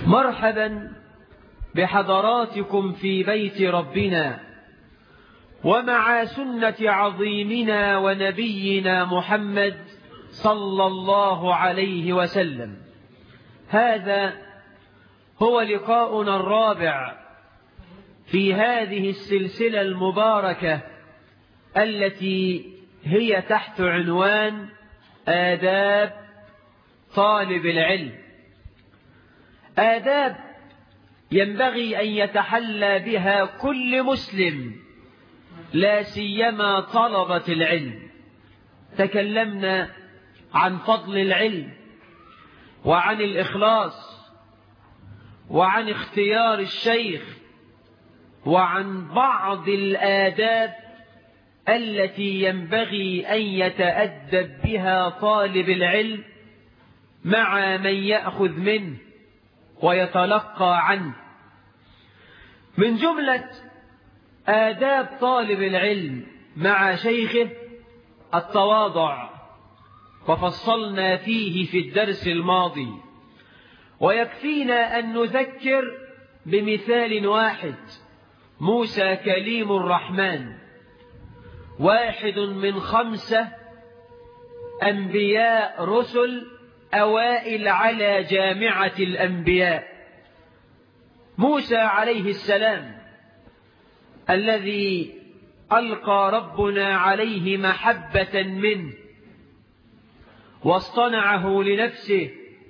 مرحبا بحضراتكم في بيت ربنا ومع سنة عظيمنا ونبينا محمد صلى الله عليه وسلم هذا هو لقاؤنا الرابع في هذه السلسلة المباركة التي هي تحت عنوان آداب طالب العلم آداب ينبغي أن يتحلى بها كل مسلم لا سيما طلبة العلم تكلمنا عن فضل العلم وعن الإخلاص وعن اختيار الشيخ وعن بعض الآداب التي ينبغي أن يتأدب بها طالب العلم مع من يأخذ منه ويتلقى عنه من جملة آداب طالب العلم مع شيخه التواضع وفصلنا فيه في الدرس الماضي ويكفينا أن نذكر بمثال واحد موسى كليم الرحمن واحد من خمسة أنبياء رسل أوائل على جامعة الأنبياء موسى عليه السلام الذي ألقى ربنا عليه محبة منه واصطنعه لنفسه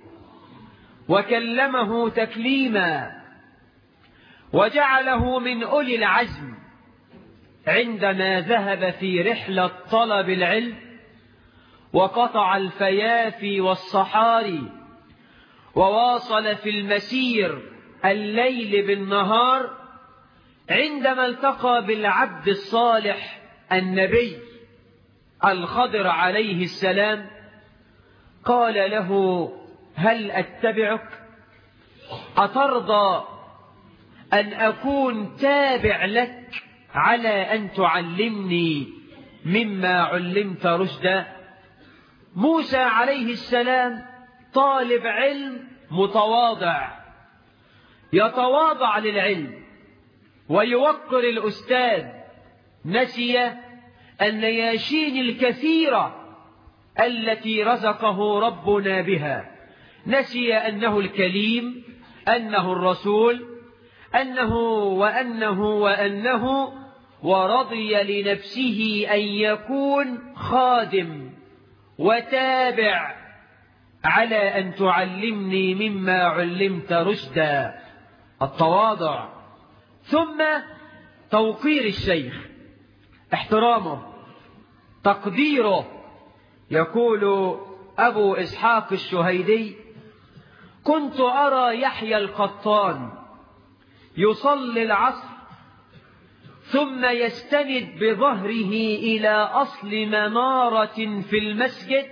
وكلمه تكليما وجعله من أولي العزم عندما ذهب في رحلة طلب العلم وقطع الفيافي والصحاري وواصل في المسير الليل بالنهار عندما التقى بالعبد الصالح النبي الخضر عليه السلام قال له هل أتبعك أترضى أن أكون تابع لك على أن تعلمني مما علمت رشدا موسى عليه السلام طالب علم متواضع يتواضع للعلم ويوقر الأستاذ نسي النياشين الكثيرة التي رزقه ربنا بها نسي أنه الكليم أنه الرسول أنه وأنه وأنه ورضي لنفسه أن يكون خادم وتابع على أن تعلمني مما علمت رشدا التواضع ثم توقير الشيخ احترامه تقديره يقول أبو إسحاق الشهيدي كنت أرى يحيى القطان يصلي العصر ثم يستند بظهره إلى أصل منارة في المسجد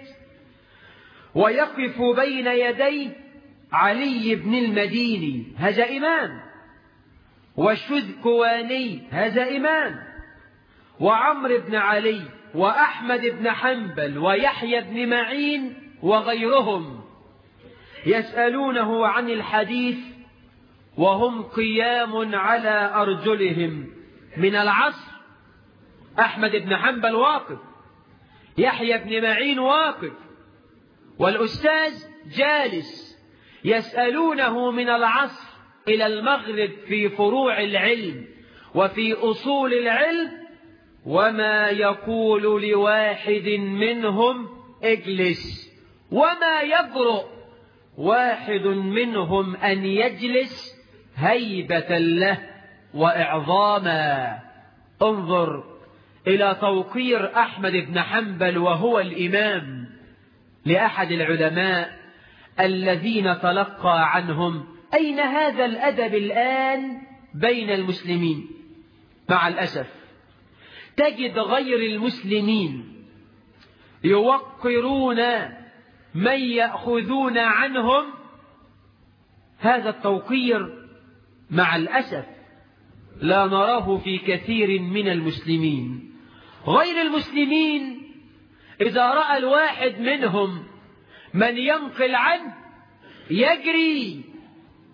ويقف بين يديه علي بن المديني هذا إمام والشذكواني هذا إمام وعمر بن علي وأحمد بن حنبل ويحيى بن معين وغيرهم يسألونه عن الحديث وهم قيام على أرجلهم من العصر أحمد بن حنبل واقف يحيى بن معين واقف والأستاذ جالس يسألونه من العصر إلى المغرب في فروع العلم وفي أصول العلم وما يقول لواحد منهم اجلس وما يجرؤ واحد منهم أن يجلس هيبة له وإعظاما انظر إلى توقير أحمد بن حنبل وهو الإمام لأحد العلماء الذين تلقى عنهم أين هذا الأدب الآن بين المسلمين مع الأسف تجد غير المسلمين يوقرون من يأخذون عنهم هذا التوقير مع الأسف لا نراه في كثير من المسلمين غير المسلمين إذا رأى الواحد منهم من ينقل عنه يجري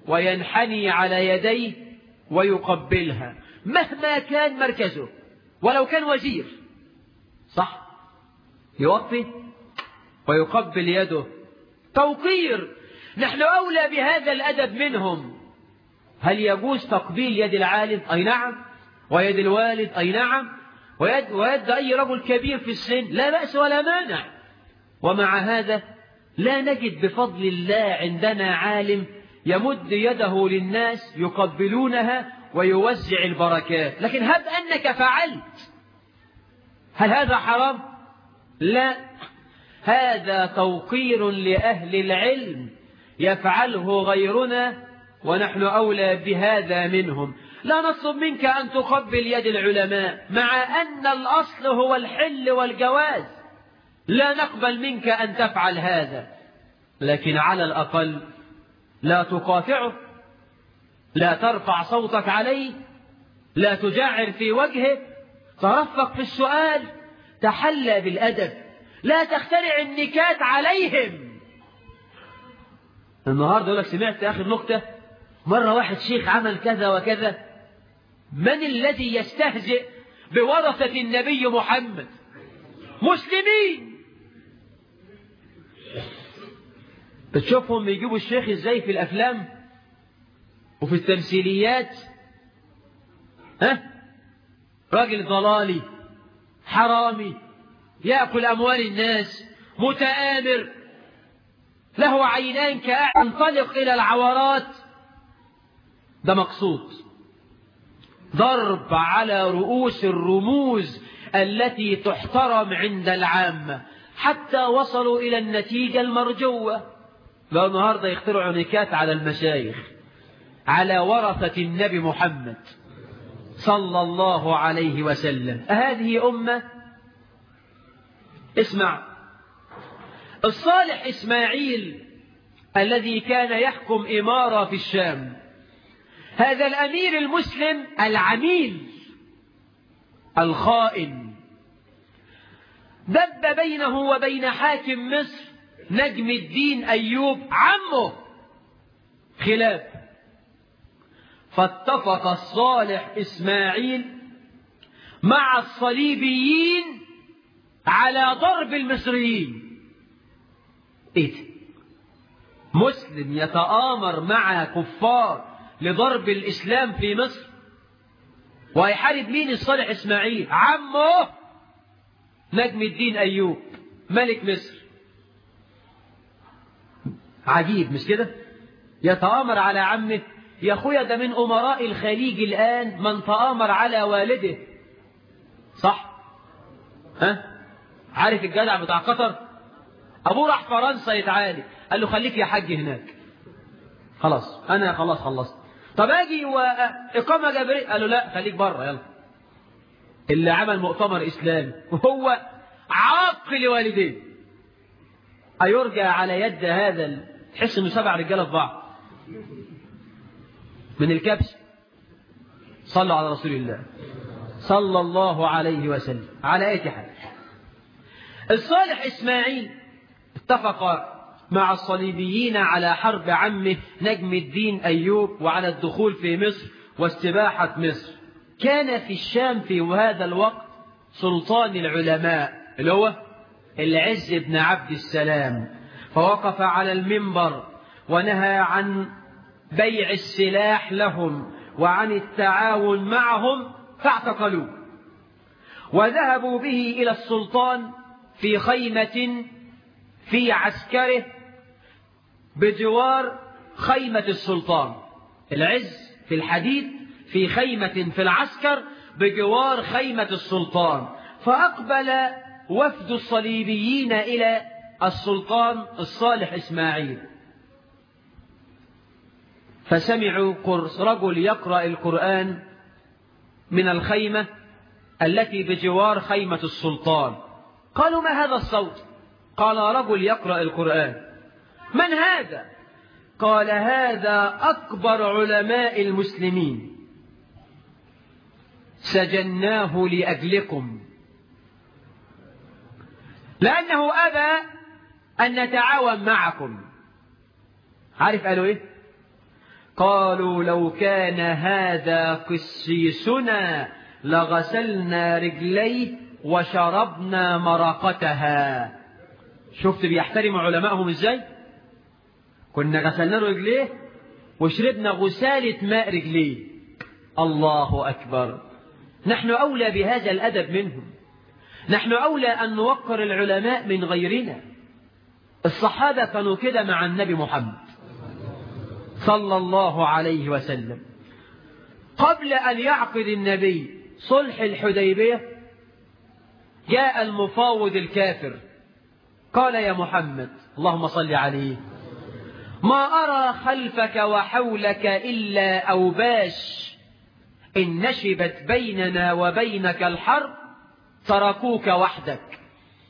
وينحني على يديه ويقبلها مهما كان مركزه ولو كان وزير صح يوطي ويقبل يده توقير نحن أولى بهذا الأدب منهم هل يجوز تقبيل يد العالم أي نعم ويد الوالد أي نعم ويد, ويد أي رجل كبير في السن لا بأس ولا مانع ومع هذا لا نجد بفضل الله عندنا عالم يمد يده للناس يقبلونها ويوزع البركات لكن هب أنك فعلت هل هذا حرام لا هذا توقير لأهل العلم يفعله غيرنا ونحن أولى بهذا منهم لا نطلب منك أن تقبل يد العلماء مع أن الأصل هو الحل والجواز لا نقبل منك أن تفعل هذا لكن على الأقل لا تقاطعه لا ترفع صوتك عليه لا تجعر في وجهه ترفق في السؤال تحلى بالأدب لا تخترع النكات عليهم النهارده يقول لك سمعت آخر نكتة مرة واحد شيخ عمل كذا وكذا من الذي يستهزئ بورثة النبي محمد مسلمين بتشوفهم يجيبوا الشيخ ازاي في الافلام وفي التمثيليات ها راجل ضلالي حرامي ياكل اموال الناس متآمر له عينان كأنطلق الى العورات ده مقصود ضرب على رؤوس الرموز التي تحترم عند العامة حتى وصلوا إلى النتيجة المرجوة لو النهاردة يخترعوا نكات على المشايخ على ورثة النبي محمد صلى الله عليه وسلم هذه أمة اسمع الصالح إسماعيل الذي كان يحكم إمارة في الشام هذا الأمير المسلم العميل الخائن دب بينه وبين حاكم مصر نجم الدين أيوب عمه خلاف فاتفق الصالح إسماعيل مع الصليبيين على ضرب المصريين ايه ده؟ مسلم يتآمر مع كفار لضرب الإسلام في مصر وهيحارب مين الصالح إسماعيل عمه نجم الدين أيوب ملك مصر عجيب مش كده يتآمر على عمه يا أخويا ده من أمراء الخليج الآن من تآمر على والده صح ها عارف الجدع بتاع قطر أبوه راح فرنسا يتعالج قال له خليك يا حاج هناك خلاص أنا خلاص خلصت طب أجي وإقامة جبرية قال له لا خليك بره يلا اللي عمل مؤتمر إسلامي وهو عاق لوالديه أيرجى على يد هذا تحس إنه سبع رجالة في بعض من الكبش صلوا على رسول الله صلى الله عليه وسلم على أي حال الصالح إسماعيل اتفق مع الصليبيين على حرب عمه نجم الدين أيوب وعلى الدخول في مصر واستباحة مصر كان في الشام في هذا الوقت سلطان العلماء اللي هو العز بن عبد السلام فوقف على المنبر ونهى عن بيع السلاح لهم وعن التعاون معهم فاعتقلوه وذهبوا به إلى السلطان في خيمة في عسكره بجوار خيمة السلطان العز في الحديد في خيمة في العسكر بجوار خيمة السلطان فأقبل وفد الصليبيين إلى السلطان الصالح إسماعيل فسمعوا رجل يقرأ القرآن من الخيمة التي بجوار خيمة السلطان قالوا ما هذا الصوت قال رجل يقرأ القرآن من هذا قال هذا أكبر علماء المسلمين سجناه لأجلكم لأنه أبى أن نتعاون معكم عارف قالوا إيه قالوا لو كان هذا قسيسنا لغسلنا رجليه وشربنا مرقتها شفت بيحترم علمائهم ازاي كنا غسلنا رجليه وشربنا غسالة ماء رجليه الله أكبر نحن أولى بهذا الأدب منهم نحن أولى أن نوقر العلماء من غيرنا الصحابة كانوا كده مع النبي محمد صلى الله عليه وسلم قبل أن يعقد النبي صلح الحديبية جاء المفاوض الكافر قال يا محمد اللهم صل عليه ما أرى خلفك وحولك إلا أوباش إن نشبت بيننا وبينك الحرب تركوك وحدك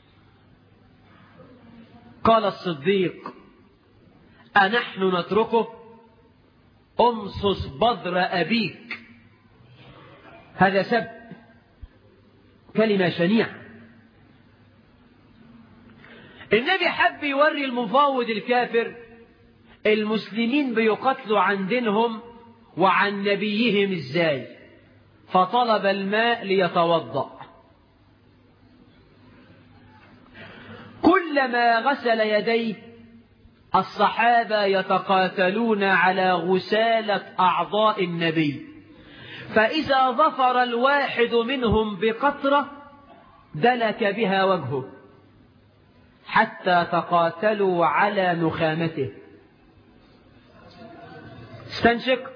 قال الصديق أنحن نتركه أمصص بذر أبيك هذا سب كلمة شنيعة النبي حب يوري المفاوض الكافر المسلمين بيقتلوا عن دينهم وعن نبيهم ازاي فطلب الماء ليتوضأ كلما غسل يديه الصحابة يتقاتلون على غسالة أعضاء النبي فإذا ظفر الواحد منهم بقطرة دلك بها وجهه حتى تقاتلوا على نخامته استنشق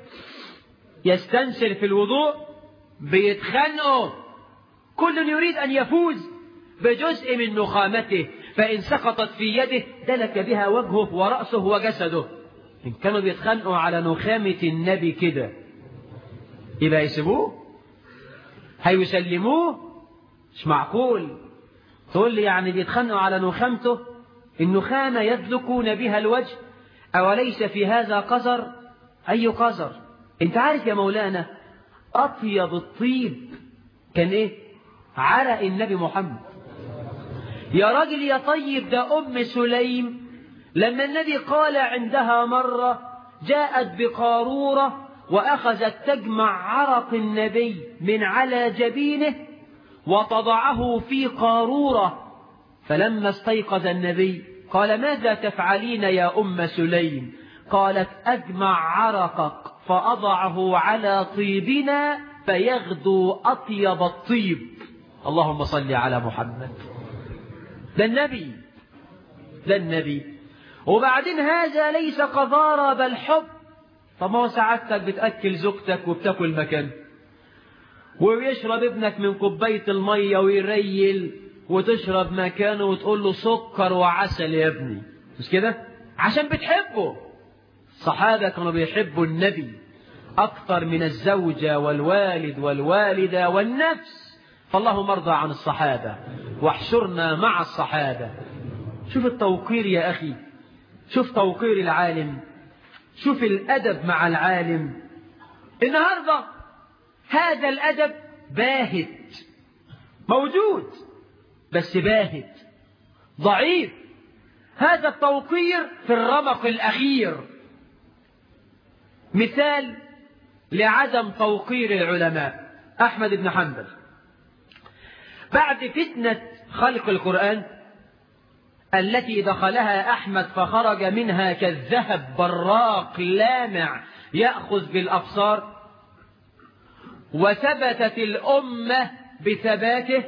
يستنشر في الوضوء بيتخنقوا كل يريد أن يفوز بجزء من نخامته فإن سقطت في يده دلك بها وجهه ورأسه وجسده إن كانوا بيتخانقوا على نخامة النبي كده يبقى يسيبوه هيسلموه مش معقول تقول لي يعني بيتخانقوا على نخامته النخامة يدلكون بها الوجه أوليس في هذا قذر أي قذر أنت عارف يا مولانا أطيب الطيب كان إيه عرق النبي محمد يا راجل يا طيب ده أم سليم لما النبي قال عندها مرة جاءت بقارورة وأخذت تجمع عرق النبي من على جبينه وتضعه في قارورة فلما استيقظ النبي قال ماذا تفعلين يا أم سليم قالت أجمع عرقك فأضعه على طيبنا فيغدو أطيب الطيب اللهم صل على محمد ده النبي ده النبي وبعدين هذا ليس قذارة بل حب طب ما هو سعادتك بتأكل زوجتك وبتاكل مكان ويشرب ابنك من كوباية المية ويريل وتشرب مكانه وتقول له سكر وعسل يا ابني مش كده عشان بتحبه الصحابة كانوا بيحبوا النبي أكثر من الزوجة والوالد والوالدة والنفس فاللهم ارضى عن الصحابة واحشرنا مع الصحابة شوف التوقير يا أخي شوف توقير العالم شوف الأدب مع العالم النهاردة هذا الأدب باهت موجود بس باهت ضعيف هذا التوقير في الرمق الأخير مثال لعدم توقير العلماء أحمد بن حنبل بعد فتنة خلق القرآن التي دخلها أحمد فخرج منها كالذهب براق لامع يأخذ بالأبصار وثبتت الأمة بثباته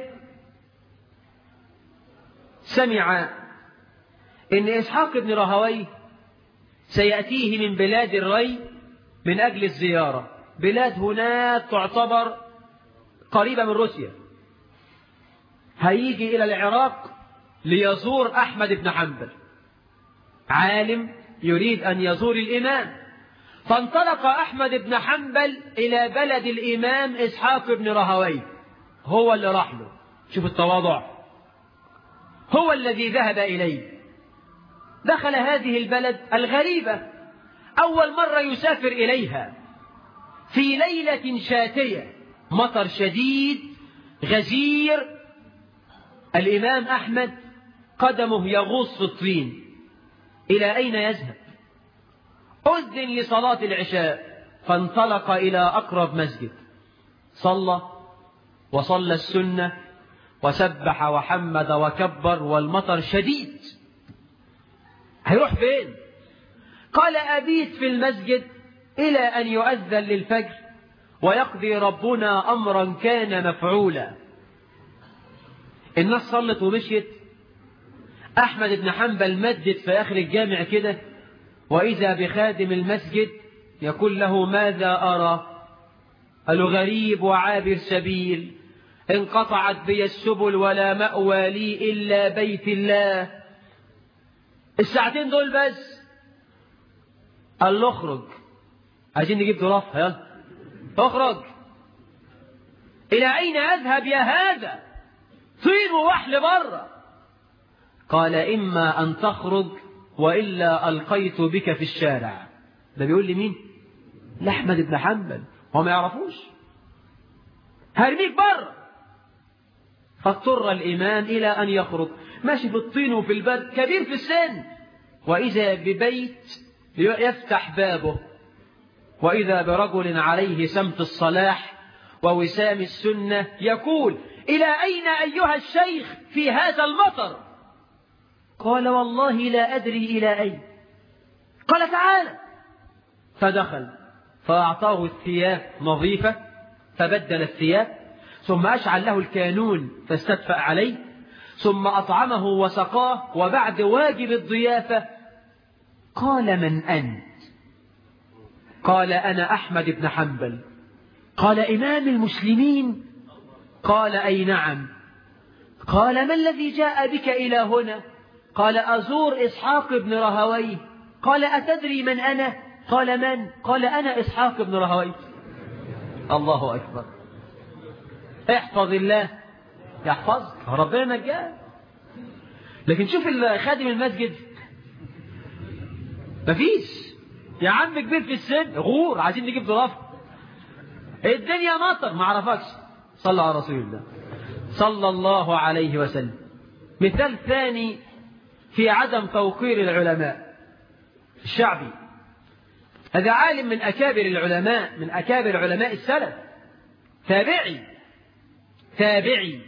سمع إن إسحاق بن رهوي سيأتيه من بلاد الري من أجل الزيارة بلاد هناك تعتبر قريبة من روسيا هيجي إلى العراق ليزور أحمد بن حنبل عالم يريد أن يزور الإمام فانطلق أحمد بن حنبل إلى بلد الإمام إسحاق بن رهوي هو اللي راح له شوف التواضع هو الذي ذهب إليه دخل هذه البلد الغريبة أول مرة يسافر إليها في ليلة شاتية مطر شديد غزير الإمام أحمد قدمه يغوص في الطين إلى أين يذهب أذن لصلاة العشاء فانطلق إلى أقرب مسجد صلى وصلى السنة وسبح وحمد وكبر والمطر شديد هيروح فين قال أبيت في المسجد إلى أن يؤذن للفجر ويقضي ربنا أمرا كان مفعولا الناس صلت ومشيت أحمد بن حنبل مدد في آخر الجامع كده وإذا بخادم المسجد يقول له ماذا أرى قال غريب وعابر سبيل انقطعت بي السبل ولا مأوى لي إلا بيت الله الساعتين دول بس قال له اخرج عايزين نجيب ظرافها يلا اخرج إلى أين أذهب يا هذا طين ووحل بره قال إما أن تخرج وإلا ألقيت بك في الشارع ده بيقول لي مين لأحمد بن حنبل هو ما يعرفوش هرميك بره فاضطر الإمام إلى أن يخرج ماشي في الطين وفي البرد كبير في السن وإذا ببيت يفتح بابه وإذا برجل عليه سمت الصلاح ووسام السنة يقول إلى أين أيها الشيخ في هذا المطر قال والله لا أدري إلى أين قال تعالى فدخل فأعطاه الثياب نظيفة فبدل الثياب ثم أشعل له الكانون فاستدفأ عليه ثم أطعمه وسقاه وبعد واجب الضيافة قال من أنت قال أنا أحمد بن حنبل قال إمام المسلمين قال أي نعم قال ما الذي جاء بك إلى هنا قال أزور إسحاق بن رهوي قال أتدري من أنا قال من قال أنا إسحاق بن رهوي الله أكبر احفظ الله يحفظك ربنا نجاه لكن شوف خادم المسجد مفيش يا عم كبير في السن غور عايزين نجيب ظراف الدنيا مطر ما عرفكش صلى على رسول الله صلى الله عليه وسلم مثال ثاني في عدم توقير العلماء الشعبي هذا عالم من أكابر العلماء من أكابر علماء السلف تابعي تابعي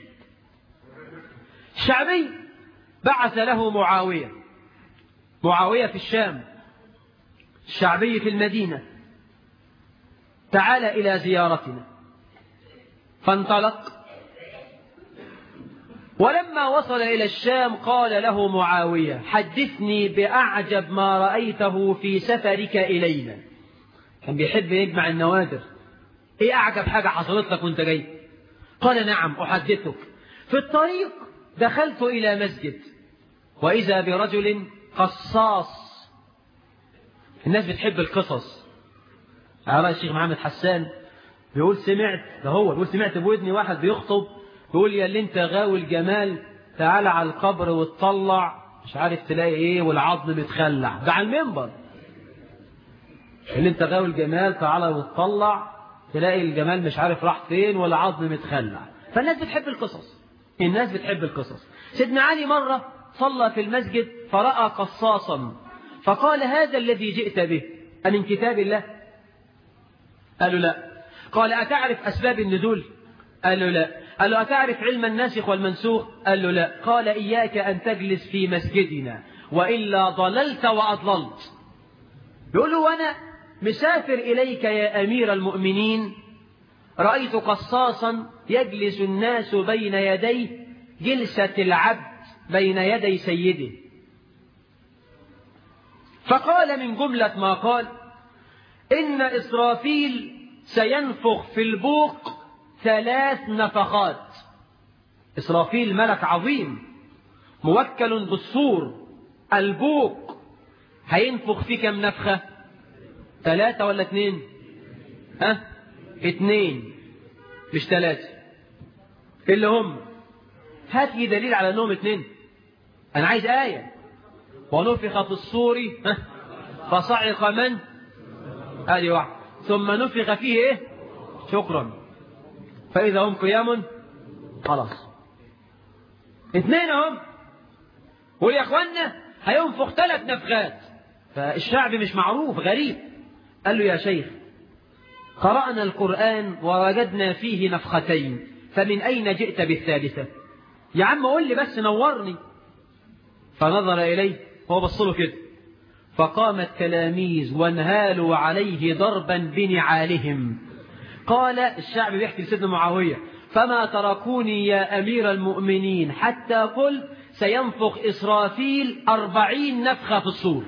الشعبي بعث له معاوية معاوية في الشام الشعبي في المدينة تعال إلى زيارتنا فانطلق ولما وصل إلى الشام قال له معاوية حدثني بأعجب ما رأيته في سفرك إلينا كان بيحب يجمع النوادر إيه أعجب حاجة حصلت لك وانت جاي قال نعم أحدثك في الطريق دخلت إلى مسجد وإذا برجل قصاص الناس بتحب القصص على الشيخ محمد حسان بيقول سمعت ده هو بيقول سمعت بودني واحد بيخطب بيقول يا اللي انت غاوي الجمال تعال على القبر وتطلع مش عارف تلاقي ايه والعظم متخلع ده على المنبر اللي انت غاوي الجمال تعالى وتطلع تلاقي الجمال مش عارف راح فين والعظم متخلع فالناس بتحب القصص الناس بتحب القصص سيدنا علي مرة صلى في المسجد فرأى قصاصا فقال هذا الذي جئت به أمن كتاب الله قالوا لا قال أتعرف أسباب النزول قال له لا قال له أتعرف علم الناسخ والمنسوخ قال له لا قال إياك أن تجلس في مسجدنا وإلا ضللت وأضللت يقول له وأنا مسافر إليك يا أمير المؤمنين رأيت قصاصا يجلس الناس بين يديه جلسة العبد بين يدي سيده فقال من جملة ما قال إن إسرافيل سينفخ في البوق ثلاث نفخات إسرافيل ملك عظيم موكل بالصور البوق هينفخ فيه كم نفخة ثلاثة ولا اثنين ها أه؟ اثنين مش ثلاثة اللي هم هات لي دليل على انهم اثنين انا عايز آية ونفخ في الصور فصعق من ادي واحد ثم نفخ فيه ايه شكرا فاذا هم قيام خلاص اثنين هم قول يا اخوانا هينفخ ثلاث نفخات فالشعب مش معروف غريب قال له يا شيخ قرأنا القرآن ووجدنا فيه نفختين فمن أين جئت بالثالثة يا عم قول لي بس نورني فنظر إليه هو بص له كده فقام التلاميذ وانهالوا عليه ضربا بنعالهم قال الشعب بيحكي لسيدنا معاوية فما تركوني يا أمير المؤمنين حتى قلت سينفخ إسرافيل أربعين نفخة في الصور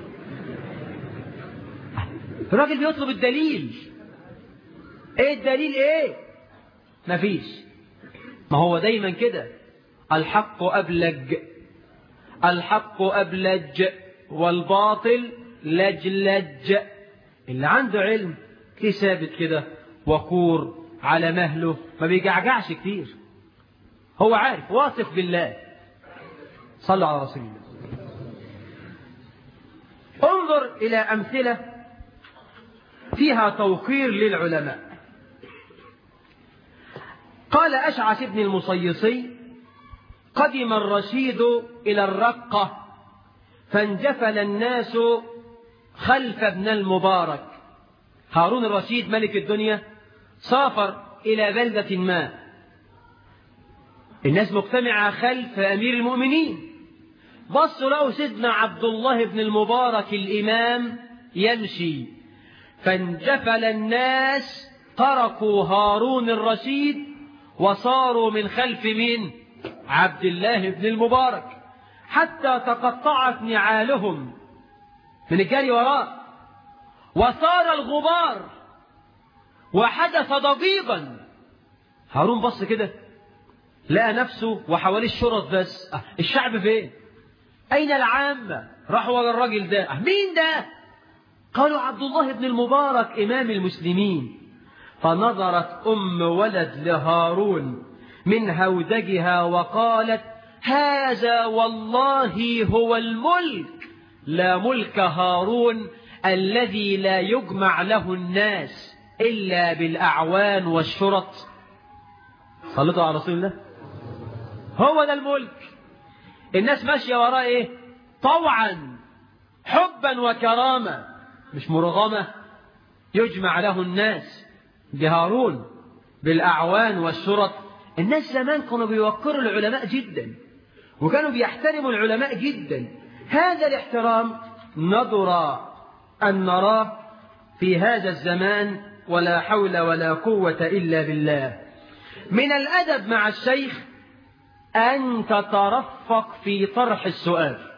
الراجل بيطلب الدليل ايه الدليل ايه مفيش ما هو دايما كده الحق أبلج الحق أبلج والباطل لجلج اللي عنده علم تلاقيه ثابت كده وقور على مهله ما بيجعجعش كتير هو عارف واثق بالله صلوا على رسول الله انظر إلى أمثلة فيها توقير للعلماء قال أشعث بن المصيصي قدم الرشيد إلى الرقة فانجفل الناس خلف ابن المبارك هارون الرشيد ملك الدنيا سافر إلى بلدة ما الناس مجتمعة خلف أمير المؤمنين بصوا له سيدنا عبد الله بن المبارك الإمام يمشي فانجفل الناس تركوا هارون الرشيد وصاروا من خلف مين عبد الله بن المبارك حتى تقطعت نعالهم من الجري وراء وصار الغبار وحدث ضجيجا هارون بص كده لقى نفسه وحواليه الشرط بس أه الشعب فين أين العامة راحوا ورا الراجل ده أه مين ده قالوا عبد الله بن المبارك إمام المسلمين فنظرت أم ولد لهارون من هودجها وقالت هذا والله هو الملك لا ملك هارون الذي لا يجمع له الناس إلا بالأعوان والشرط صلتوا على رسول الله هو ده الملك الناس ماشية وراء ايه طوعا حبا وكرامة مش مرغمة يجمع له الناس بهارون بالأعوان والشرط الناس زمان كانوا بيوقروا العلماء جدا وكانوا بيحترموا العلماء جدا هذا الاحترام نظر أن نراه في هذا الزمان ولا حول ولا قوة إلا بالله من الأدب مع الشيخ أن تترفق في طرح السؤال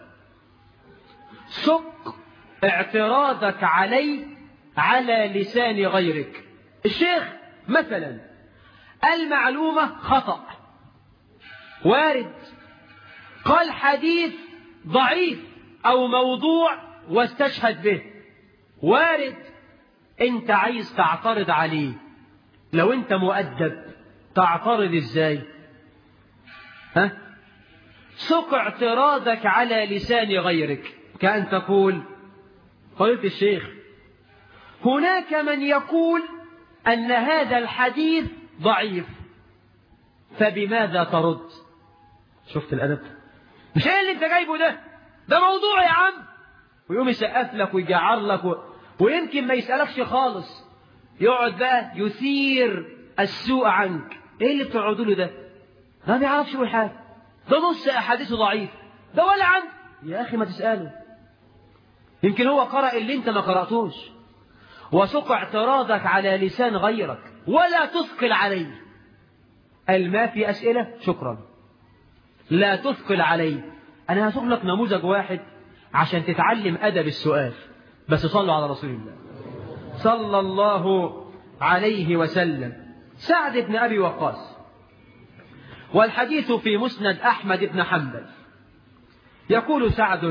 سق اعتراضك عليه على لسان غيرك الشيخ مثلا المعلومة خطأ وارد قال حديث ضعيف أو موضوع واستشهد به وارد انت عايز تعترض عليه لو انت مؤدب تعترض ازاي ها سق اعتراضك على لسان غيرك كأن تقول قلت الشيخ هناك من يقول أن هذا الحديث ضعيف فبماذا ترد شفت الأدب مش ايه اللي انت جايبه ده ده موضوع يا عم ويقوم يسقف لك ويجعر لك و... ويمكن ما يسألكش خالص يقعد بقى يثير السوء عنك ايه اللي بتقعدوا له ده ما بيعرفش يقول حاجه ده نص احاديثه ضعيف ده ولا عند يا اخي ما تساله يمكن هو قرأ اللي انت ما قرأتوش وسق اعتراضك على لسان غيرك ولا تثقل عليه قال ما في أسئلة شكرا لا تثقل عليه أنا هسوق لك نموذج واحد عشان تتعلم أدب السؤال بس صلوا على رسول الله صلى الله عليه وسلم سعد بن أبي وقاص والحديث في مسند أحمد بن حنبل يقول سعد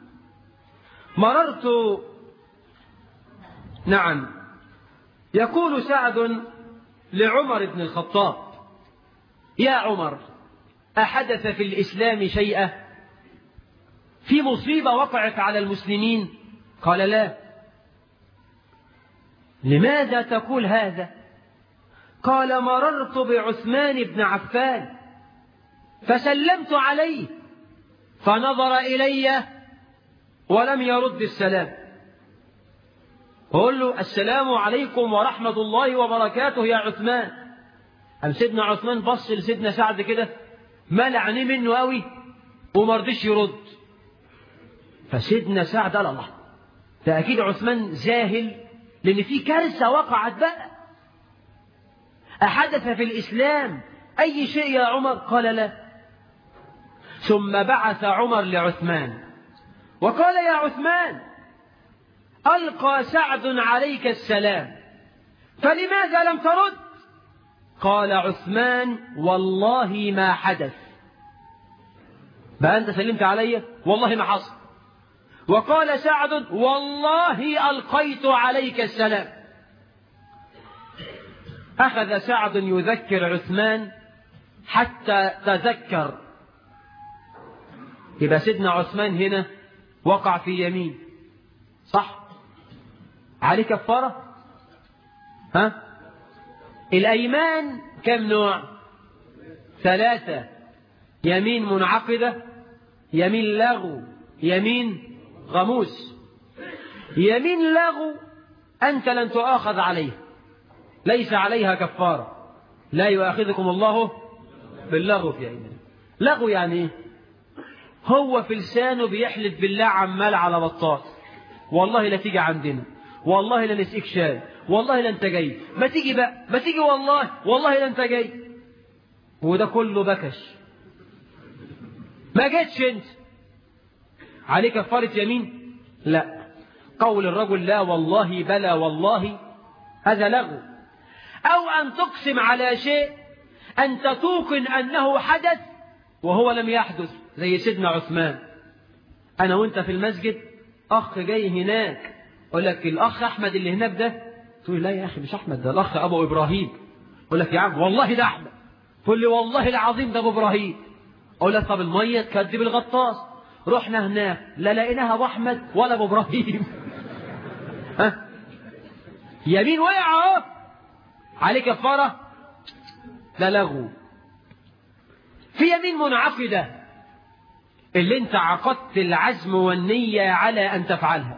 مررت نعم يقول سعد لعمر بن الخطاب يا عمر أحدث في الإسلام شيئا في مصيبة وقعت على المسلمين قال لا لماذا تقول هذا قال مررت بعثمان بن عفان فسلمت عليه فنظر إلي ولم يرد السلام قول له السلام عليكم ورحمة الله وبركاته يا عثمان أم سيدنا عثمان بص لسيدنا سعد كده ملع عينيه منه قوي وما رضيش يرد فسيدنا سعد قال الله ده أكيد عثمان زاهل لأن في كارثة وقعت بقى أحدث في الإسلام أي شيء يا عمر قال لا ثم بعث عمر لعثمان وقال يا عثمان ألقى سعد عليك السلام فلماذا لم ترد قال عثمان والله ما حدث بقى أنت سلمت علي والله ما حصل وقال سعد والله ألقيت عليك السلام أخذ سعد يذكر عثمان حتى تذكر يبقى سيدنا عثمان هنا وقع في يمين صح عليه كفارة ها الأيمان كم نوع ثلاثة يمين منعقدة يمين لغو يمين غموس يمين لغو أنت لن تؤاخذ عليه ليس عليها كفارة لا يؤاخذكم الله باللغو في أيمان لغو يعني إيه هو في لسانه بيحلف بالله عمال على بطال والله لا تيجي عندنا والله لا نسقيك شاي والله لا انت جاي ما تيجي بقى ما تيجي والله والله لا انت جاي وده كله بكش ما جيتش انت عليه كفارة يمين لا قول الرجل لا والله بلى والله هذا لغو أو أن تقسم على شيء أنت توقن أنه حدث وهو لم يحدث زي سيدنا عثمان أنا وأنت في المسجد أخ جاي هناك أقول لك الأخ أحمد اللي هناك ده تقول لا يا أخي مش أحمد ده الأخ أبو إبراهيم أقول لك يا عم والله ده أحمد تقول لي والله العظيم ده أبو إبراهيم أقول لك طب المية تكذب الغطاس رحنا هناك لا لقيناها أبو أحمد ولا أبو إبراهيم ها يمين وقع أهو عليه كفارة لا لغو في يمين منعقدة اللي انت عقدت العزم والنية على أن تفعلها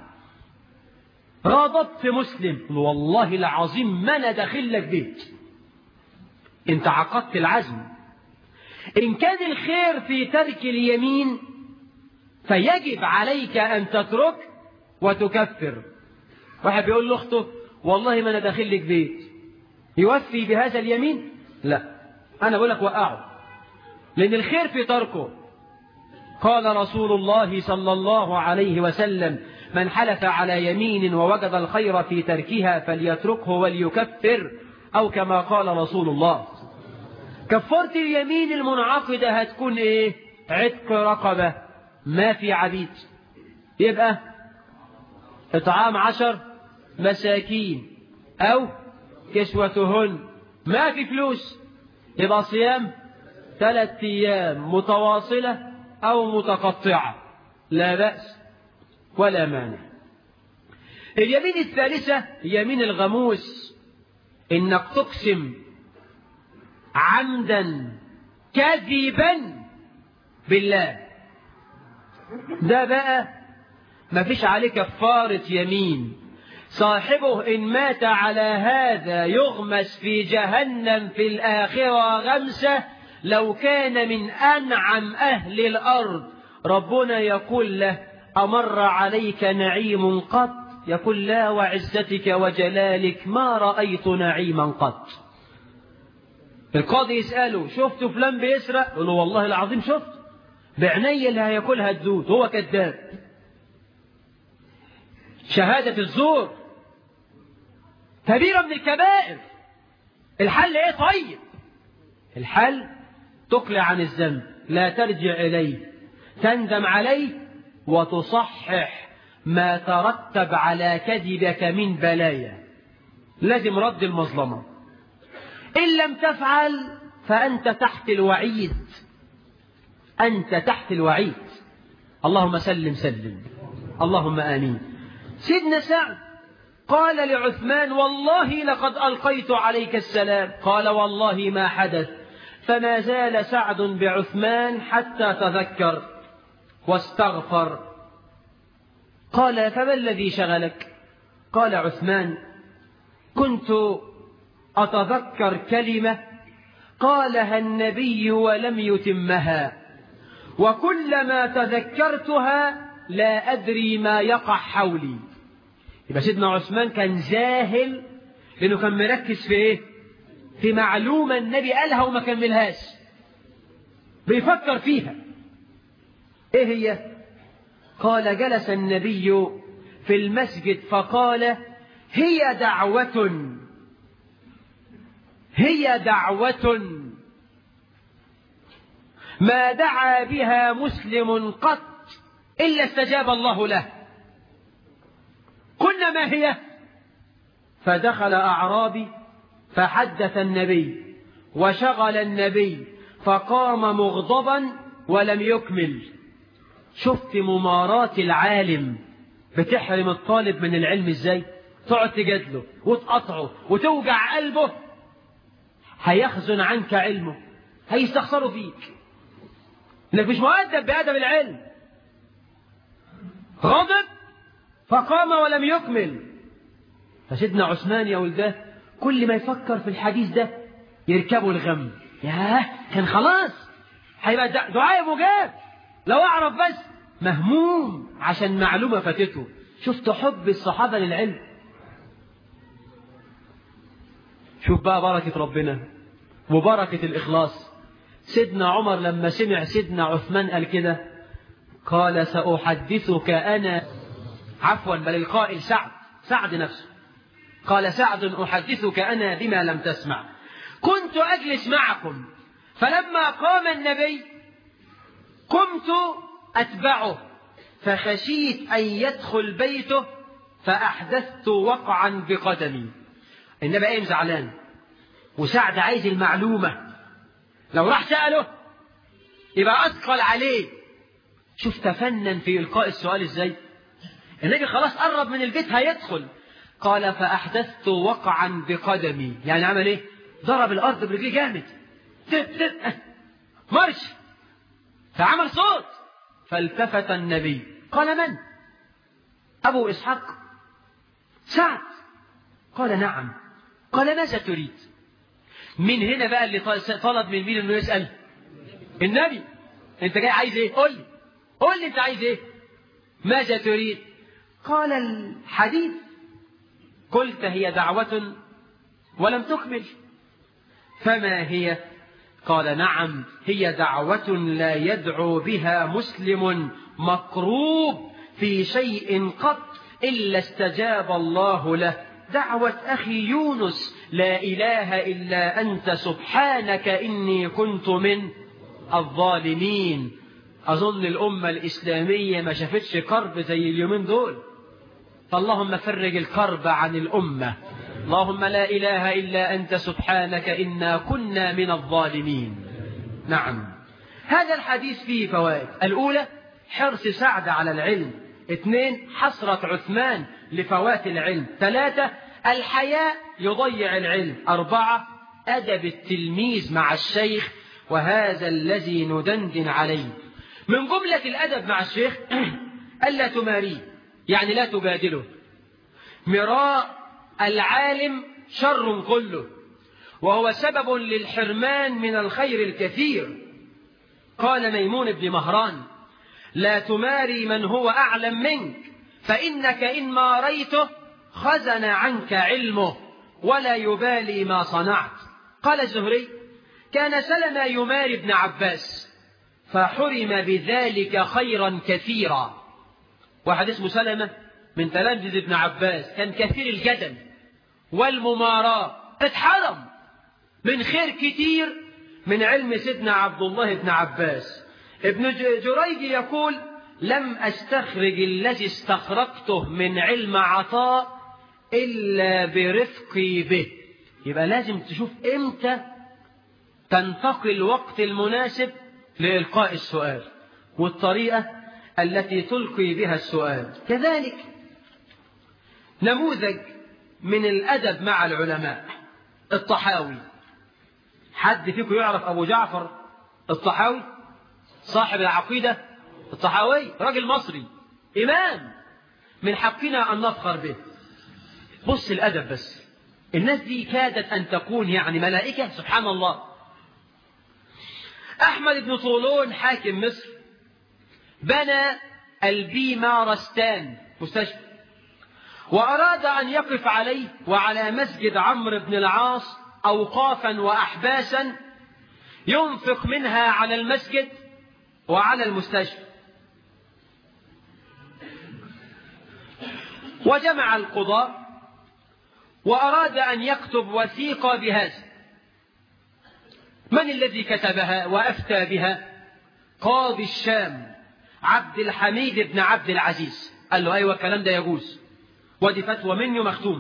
غضبت مسلم والله العظيم ما انا داخل لك بيت انت عقدت العزم إن كان الخير في ترك اليمين فيجب عليك أن تترك وتكفر واحد بيقول لاخته والله ما انا داخل لك بيت يوفي بهذا اليمين لا أنا بقول لك وقعه لأن الخير في تركه قال رسول الله صلى الله عليه وسلم من حلف على يمين ووجد الخير في تركها فليتركه وليكفر أو كما قال رسول الله كفارة اليمين المنعقدة هتكون إيه عتق رقبة ما في عبيد يبقى إطعام عشر مساكين أو كسوتهن ما في فلوس يبقى صيام ثلاث أيام متواصلة أو متقطعة لا بأس ولا مانع اليمين الثالثة يمين الغموس إنك تقسم عمدا كذبا بالله ده بقى ما فيش عليه كفارة يمين صاحبه إن مات على هذا يغمس في جهنم في الآخرة غمسة لو كان من أنعم أهل الأرض ربنا يقول له أمر عليك نعيم قط يقول لا وعزتك وجلالك ما رأيت نعيما قط القاضي يسأله شفت فلان بيسرق يقول له والله العظيم شفت بعناية اللي هياكلها الدود هو كذاب شهادة الزور كبيرة من الكبائر الحل ايه طيب الحل تقلع عن الذنب لا ترجع إليه تندم عليه وتصحح ما ترتب على كذبك من بلايا لازم رد المظلمة إن لم تفعل فأنت تحت الوعيد أنت تحت الوعيد اللهم سلم سلم اللهم آمين سيدنا سعد قال لعثمان والله لقد ألقيت عليك السلام قال والله ما حدث فما زال سعد بعثمان حتى تذكر واستغفر قال فما الذي شغلك قال عثمان كنت أتذكر كلمة قالها النبي ولم يتمها وكلما تذكرتها لا أدري ما يقع حولي يبقى سيدنا عثمان كان جاهل لأنه كان مركز في إيه؟ في معلومة النبي قالها وما كملهاش بيفكر فيها إيه هي؟ قال جلس النبي في المسجد فقال هي دعوة هي دعوة ما دعا بها مسلم قط إلا استجاب الله له قلنا ما هي فدخل أعرابي فحدث النبي وشغل النبي فقام مغضبا ولم يكمل شفت مماراة العالم بتحرم الطالب من العلم ازاي تقعد تجادله وتقطعه وتوجع قلبه هيخزن عنك علمه هيستخسروا فيك انك مش مؤدب بأدب العلم غضب فقام ولم يكمل فسيدنا عثمان يا ولده كل ما يفكر في الحديث ده يركبه الغم ياه كان خلاص هيبقى دعاء مجاب لو اعرف بس مهموم عشان معلومة فاتته شفت حب الصحابة للعلم شوف بقى بركة ربنا وبركة الإخلاص سيدنا عمر لما سمع سيدنا عثمان قال كده قال سأحدثك أنا عفوا بل القائل سعد سعد نفسه قال سعد أحدثك أنا بما لم تسمع كنت أجلس معكم فلما قام النبي قمت أتبعه فخشيت أن يدخل بيته فأحدثت وقعا بقدمي النبي قايم زعلان وسعد عايز المعلومة لو راح سأله يبقى أثقل عليه شوف تفنن في إلقاء السؤال إزاي النبي خلاص قرب من البيت هيدخل قال فأحدثت وقعا بقدمي يعني عمل إيه ضرب الأرض برجليه جامد تت تت مرش فعمل صوت فالتفت النبي قال من أبو إسحاق سعد قال نعم قال ماذا تريد من هنا بقى اللي طلب من مين انه يسأل النبي انت جاي عايز ايه قول لي قول لي انت عايز ايه ماذا تريد قال الحديث قلت هي دعوة ولم تكمل فما هي قال نعم هي دعوة لا يدعو بها مسلم مقروب في شيء قط إلا استجاب الله له دعوة أخي يونس لا إله إلا أنت سبحانك إني كنت من الظالمين أظن الأمة الإسلامية ما شافتش كرب زي اليومين دول فاللهم فرج الكرب عن الأمة اللهم لا إله إلا أنت سبحانك إنا كنا من الظالمين نعم هذا الحديث فيه فوائد الأولى حرص سعد على العلم اثنين حسرة عثمان لفوات العلم ثلاثة الحياء يضيع العلم أربعة أدب التلميذ مع الشيخ وهذا الذي ندندن عليه من جملة الأدب مع الشيخ ألا تماريه يعني لا تجادله مراء العالم شر كله وهو سبب للحرمان من الخير الكثير قال ميمون بن مهران لا تماري من هو أعلم منك فإنك إن ماريته خزن عنك علمه ولا يبالي ما صنعت قال الزهري كان سلمى يماري ابن عباس فحرم بذلك خيرا كثيرا واحد اسمه سلمة من تلامذة ابن عباس كان كثير الجدل والمماراة اتحرم من خير كتير من علم سيدنا عبد الله بن عباس ابن جريج يقول لم أستخرج الذي استخرجته من علم عطاء إلا برفقي به يبقى لازم تشوف إمتى تنتقي الوقت المناسب لإلقاء السؤال والطريقة التي تلقي بها السؤال كذلك نموذج من الأدب مع العلماء الطحاوي حد فيكم يعرف أبو جعفر الطحاوي صاحب العقيدة الطحاوي راجل مصري إمام من حقنا أن نفخر به بص الأدب بس الناس دي كادت أن تكون يعني ملائكة سبحان الله أحمد بن طولون حاكم مصر بنى البيمارستان مستشفى وأراد أن يقف عليه وعلى مسجد عمرو بن العاص أوقافا وأحباسا ينفق منها على المسجد وعلى المستشفى وجمع القضاء وأراد أن يكتب وثيقة بهذا من الذي كتبها وأفتى بها قاضي الشام عبد الحميد بن عبد العزيز قال له أيوة الكلام ده يجوز ودي فتوى مني مختومة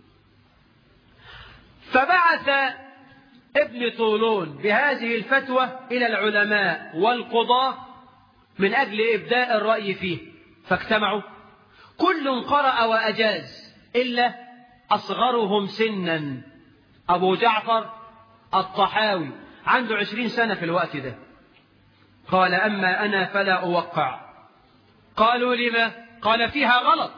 فبعث ابن طولون بهذه الفتوى إلى العلماء والقضاة من أجل إبداء الرأي فيه فاجتمعوا كل قرأ وأجاز إلا أصغرهم سنا أبو جعفر الطحاوي عنده عشرين سنة في الوقت ده قال أما أنا فلا أوقع قالوا لما قال فيها غلط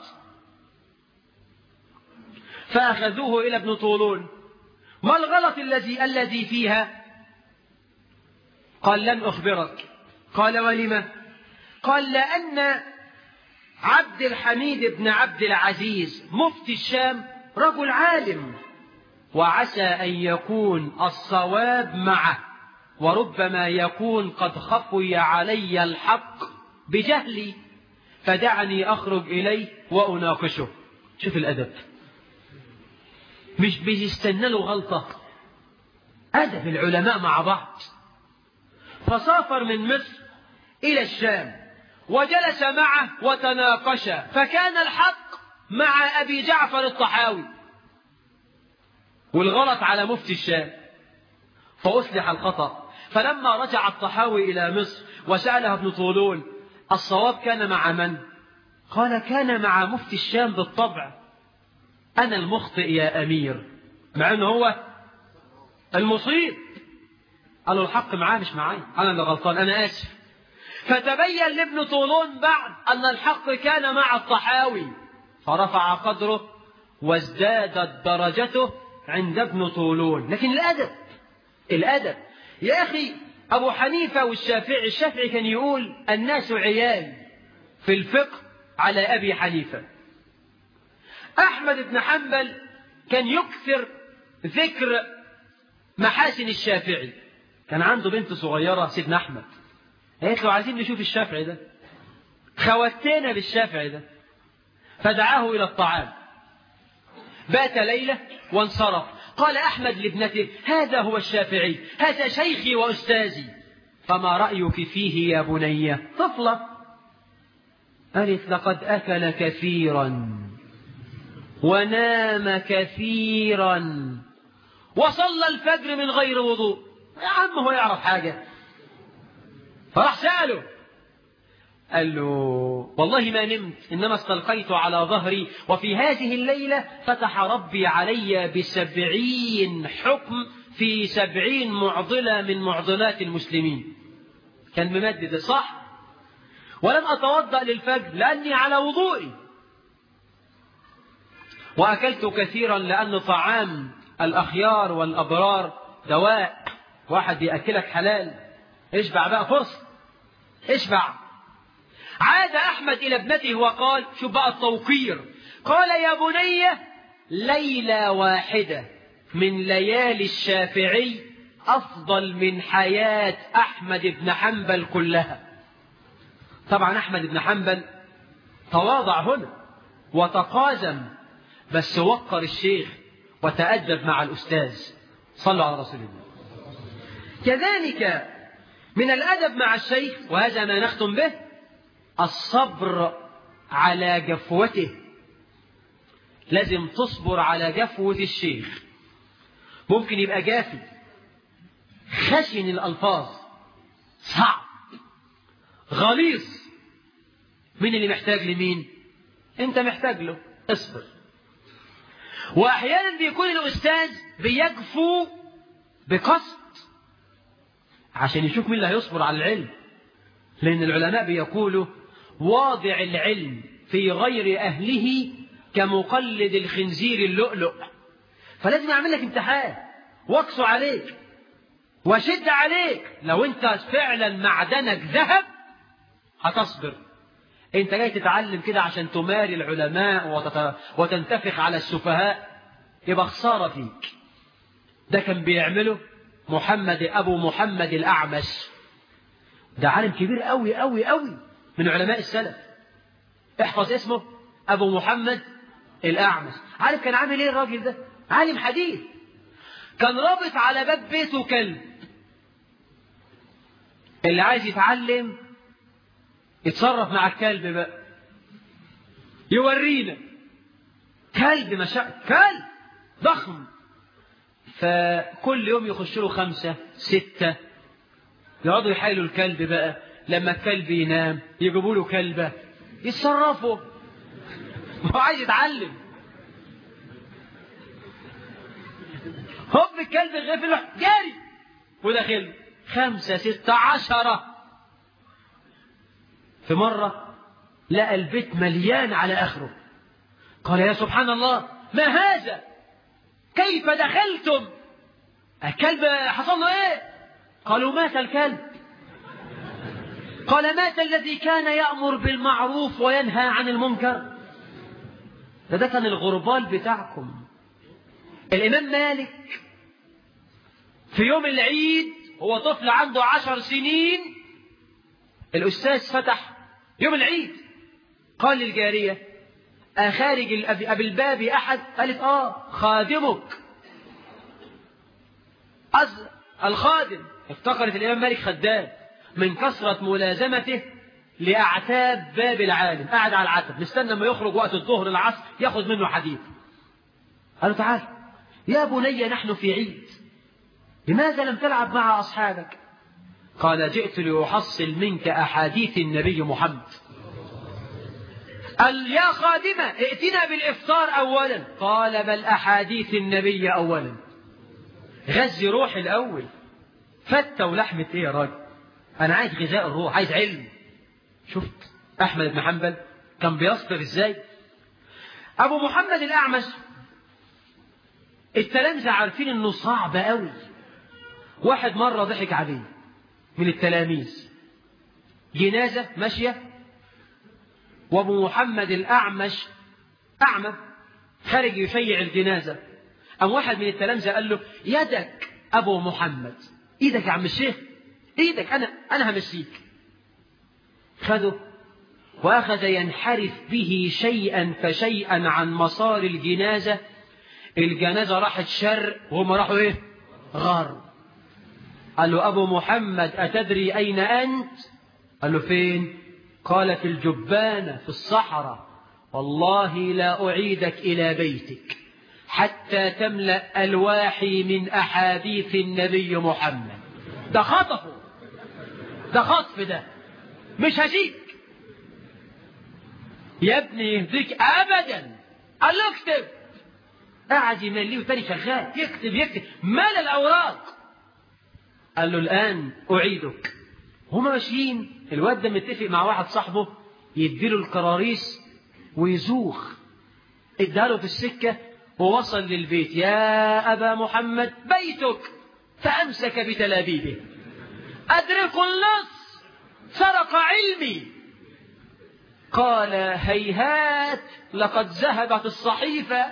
فأخذوه إلى ابن طولون ما الغلط الذي الذي فيها قال لن أخبرك قال ولم قال لأن عبد الحميد بن عبد العزيز مفتي الشام رجل عالم وعسى أن يكون الصواب معه وربما يكون قد خفي علي الحق بجهلي فدعني أخرج إليه وأناقشه شوف الأدب مش بيستنى له غلطة أدب العلماء مع بعض فسافر من مصر إلى الشام وجلس معه وتناقشا فكان الحق مع أبي جعفر الطحاوي والغلط على مفتي الشام فأصلح الخطأ فلما رجع الطحاوي إلى مصر وسأله ابن طولون الصواب كان مع من؟ قال كان مع مفتي الشام بالطبع أنا المخطئ يا أمير مع أنه هو المصيب قالوا الحق معاه مش معاي أنا اللي غلطان أنا آسف فتبين لابن طولون بعد أن الحق كان مع الطحاوي فرفع قدره وازدادت درجته عند ابن طولون لكن الأدب الأدب يا أخي أبو حنيفة والشافعي الشافعي كان يقول الناس عيال في الفقه على أبي حنيفة أحمد بن حنبل كان يكثر ذكر محاسن الشافعي كان عنده بنت صغيرة سيدنا أحمد قالت له عايزين نشوف الشافعي ده خوتنا بالشافعي ده فدعاه إلى الطعام بات ليلة وانصرف قال أحمد لابنته هذا هو الشافعي هذا شيخي وأستاذي فما رأيك فيه يا بني طفلة قالت لقد أكل كثيرا ونام كثيرا وصلى الفجر من غير وضوء يا عم هو يعرف حاجة فراح سأله قال له والله ما نمت إنما استلقيت على ظهري وفي هذه الليلة فتح ربي علي بسبعين حكم في سبعين معضلة من معضلات المسلمين كان ممدد صح ولم أتوضأ للفجر لأني على وضوئي وأكلت كثيرا لأن طعام الأخيار والأبرار دواء واحد بيأكلك حلال اشبع بقى فرصة اشبع عاد أحمد إلى ابنته وقال شو بقى التوقير قال يا بني ليلة واحدة من ليالي الشافعي أفضل من حياة أحمد بن حنبل كلها طبعا أحمد بن حنبل تواضع هنا وتقازم بس وقر الشيخ وتأدب مع الأستاذ صلوا على رسول الله كذلك من الأدب مع الشيخ وهذا ما نختم به الصبر على جفوته لازم تصبر على جفوة الشيخ ممكن يبقى جافي خشن الألفاظ صعب غليظ مين اللي محتاج لمين انت محتاج له اصبر واحيانا بيكون الاستاذ بيجفو بقصد عشان يشوف مين اللي هيصبر على العلم لان العلماء بيقولوا واضع العلم في غير اهله كمقلد الخنزير اللؤلؤ فلازم يعمل لك امتحان واقصوا عليك وشد عليك لو انت فعلا معدنك ذهب هتصبر انت جاي تتعلم كده عشان تماري العلماء وتت... وتنتفخ على السفهاء يبقى خسارة فيك ده كان بيعمله محمد أبو محمد الأعمش ده عالم كبير قوي قوي قوي من علماء السلف احفظ اسمه أبو محمد الأعمش عارف كان عامل ايه الراجل ده عالم حديث كان رابط على باب بيته كلب اللي عايز يتعلم يتصرف مع الكلب بقى يورينا كلب مشا كلب ضخم فكل يوم يخش له خمسة ستة يقعدوا يحايلوا الكلب بقى لما الكلب ينام يجيبوا له كلبة يتصرفوا هو عايز يتعلم هوب الكلب غفل جاري وداخل خمسة ستة عشرة في مرة لقى البيت مليان على آخره قال يا سبحان الله ما هذا كيف دخلتم الكلب حصل له ايه قالوا مات الكلب قال مات الذي كان يأمر بالمعروف وينهى عن المنكر ده, ده كان الغربال بتاعكم الإمام مالك في يوم العيد هو طفل عنده عشر سنين الأستاذ فتح يوم العيد قال للجارية أخارج أبي الباب أحد قالت آه خادمك أز... الخادم افتكرت الإمام مالك خدام من كثرة ملازمته لأعتاب باب العالم قاعد على العتب مستنى ما يخرج وقت الظهر العصر ياخذ منه حديث قالوا تعال يا بني نحن في عيد لماذا لم تلعب مع أصحابك قال جئت لأحصل منك أحاديث النبي محمد قال يا خادمة ائتنا بالإفطار أولا قال بل أحاديث النبي أولا غذي روحي الأول فتة ولحمة إيه يا راجل أنا عايز غذاء الروح عايز علم شفت أحمد بن حنبل كان بيصبر إزاي أبو محمد الأعمش التلامذة عارفين إنه صعب قوي واحد مرة ضحك عليه من التلاميذ جنازة ماشية وابو محمد الأعمش أعمى خارج يشيع الجنازة أم واحد من التلامذة قال له يدك أبو محمد إيدك يا عم الشيخ إيدك أنا أنا همشيك خده وأخذ ينحرف به شيئا فشيئا عن مسار الجنازة الجنازة راحت شرق وهم راحوا إيه غرب قال له أبو محمد أتدري أين أنت قال له فين قال في الجبانة في الصحراء والله لا أعيدك إلى بيتك حتى تملأ ألواحي من أحاديث النبي محمد ده خطفه ده خطف ده مش هجيك يا ابني يهديك أبدا قال له اكتب قاعد يمليه وتاني شغال يكتب يكتب مال الأوراق قال له الآن أعيدك هما ماشيين الواد ده متفق مع واحد صاحبه يديله الكراريس ويزوخ اداله في السكة ووصل للبيت يا أبا محمد بيتك فأمسك بتلابيبه أدرك النص سرق علمي قال هيهات لقد ذهبت الصحيفة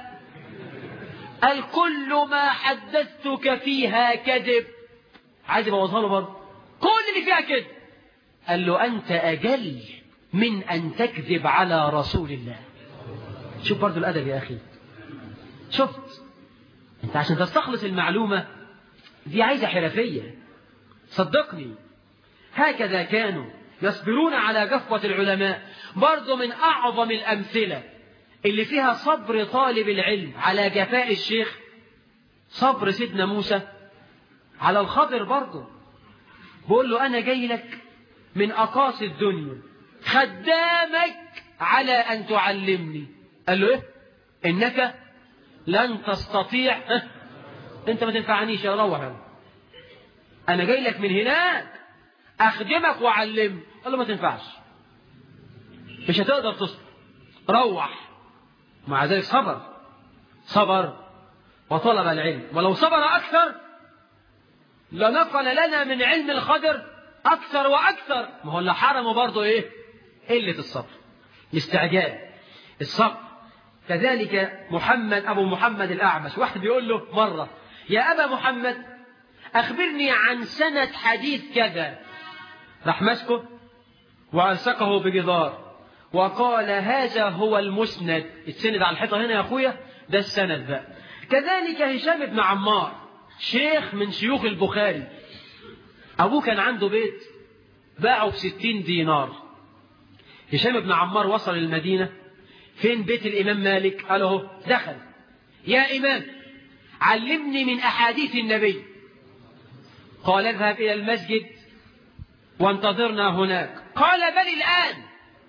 الكل ما حدثتك فيها كذب عايز يبوظها له برضه كل اللي فيها كده قال له أنت أجل من أن تكذب على رسول الله شوف برضه الأدب يا أخي شفت أنت عشان تستخلص المعلومة دي عايزة حرفية صدقني هكذا كانوا يصبرون على جفوة العلماء برضه من أعظم الأمثلة اللي فيها صبر طالب العلم على جفاء الشيخ صبر سيدنا موسى على الخضر برضه بقول له أنا جاي لك من أقاصي الدنيا خدامك على أن تعلمني قال له إيه إنك لن تستطيع أه؟ أنت ما تنفعنيش يا روح أنا جاي لك من هناك أخدمك وأعلمك قال له ما تنفعش مش هتقدر تصبر روح مع ذلك صبر صبر وطلب العلم ولو صبر أكثر لنقل لنا من علم الخضر أكثر وأكثر ما هو اللي حرمه برضه إيه قلة الصبر الاستعجال الصبر كذلك محمد أبو محمد الأعمش واحد بيقول له مرة يا أبا محمد أخبرني عن سنة حديث كذا راح مسكه وألصقه بجدار وقال هذا هو المسند السند على الحيطة هنا يا أخويا ده السند بقى كذلك هشام بن عمار شيخ من شيوخ البخاري أبوه كان عنده بيت باعه بستين دينار هشام بن عمار وصل المدينة فين بيت الإمام مالك قال اهو دخل يا إمام علمني من أحاديث النبي قال اذهب إلى المسجد وانتظرنا هناك قال بل الآن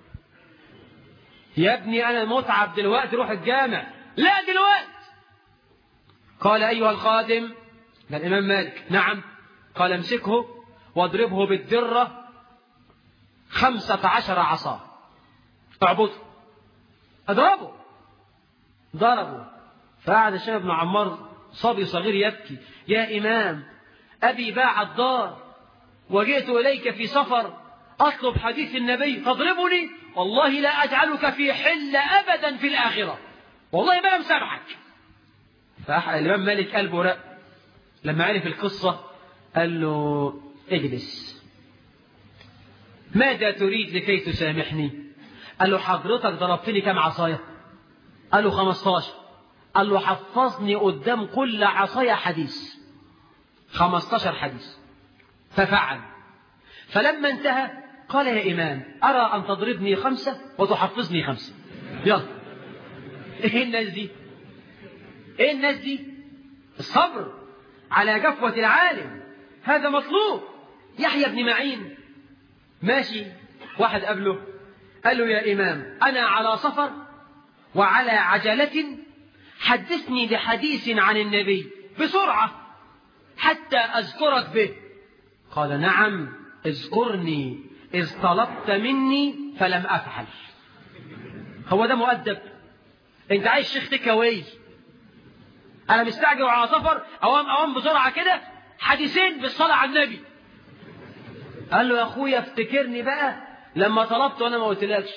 يا ابني أنا متعب دلوقتي روح الجامع لا دلوقتي قال أيها الخادم ده الإمام مالك نعم قال امسكه واضربه بالدرة خمسة عشر عصا اعبده اضربه ضربه فقعد الشيخ ابن عمار صبي صغير يبكي يا إمام أبي باع الدار وجئت إليك في سفر أطلب حديث النبي تضربني والله لا أجعلك في حل أبدا في الآخرة والله ما مسامحك فالإمام مالك قلبه رق لما عرف القصة قال له اجلس ماذا تريد لكي تسامحني قال له حضرتك ضربتني كم عصاية قال له 15 قال له حفظني قدام كل عصاية حديث 15 حديث ففعل فلما انتهى قال يا إمام أرى أن تضربني خمسة وتحفظني خمسة يلا إيه الناس دي إيه الناس دي الصبر على جفوة العالم هذا مطلوب يحيى بن معين ماشي واحد قبله قال له يا إمام أنا على سفر وعلى عجلة حدثني بحديث عن النبي بسرعة حتى أذكرك به قال نعم اذكرني إذ طلبت مني فلم أفعل هو ده مؤدب انت عايز شيخ تكاوي انا مستعجل على سفر اوام اوام بسرعه كده حديثين بالصلاه على النبي قال له يا اخويا افتكرني بقى لما طلبت وانا ما قلتلكش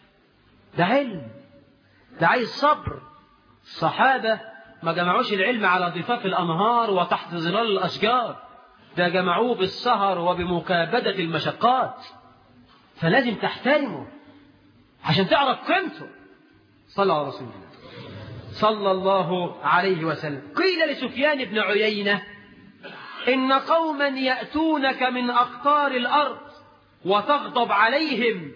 ده علم ده عايز صبر الصحابه ما جمعوش العلم على ضفاف الانهار وتحت ظلال الاشجار ده جمعوه بالسهر وبمكابده المشقات فلازم تحترمه عشان تعرف قيمته صلى على رسول الله صلى الله عليه وسلم قيل لسفيان بن عيينة إن قوما يأتونك من أقطار الأرض وتغضب عليهم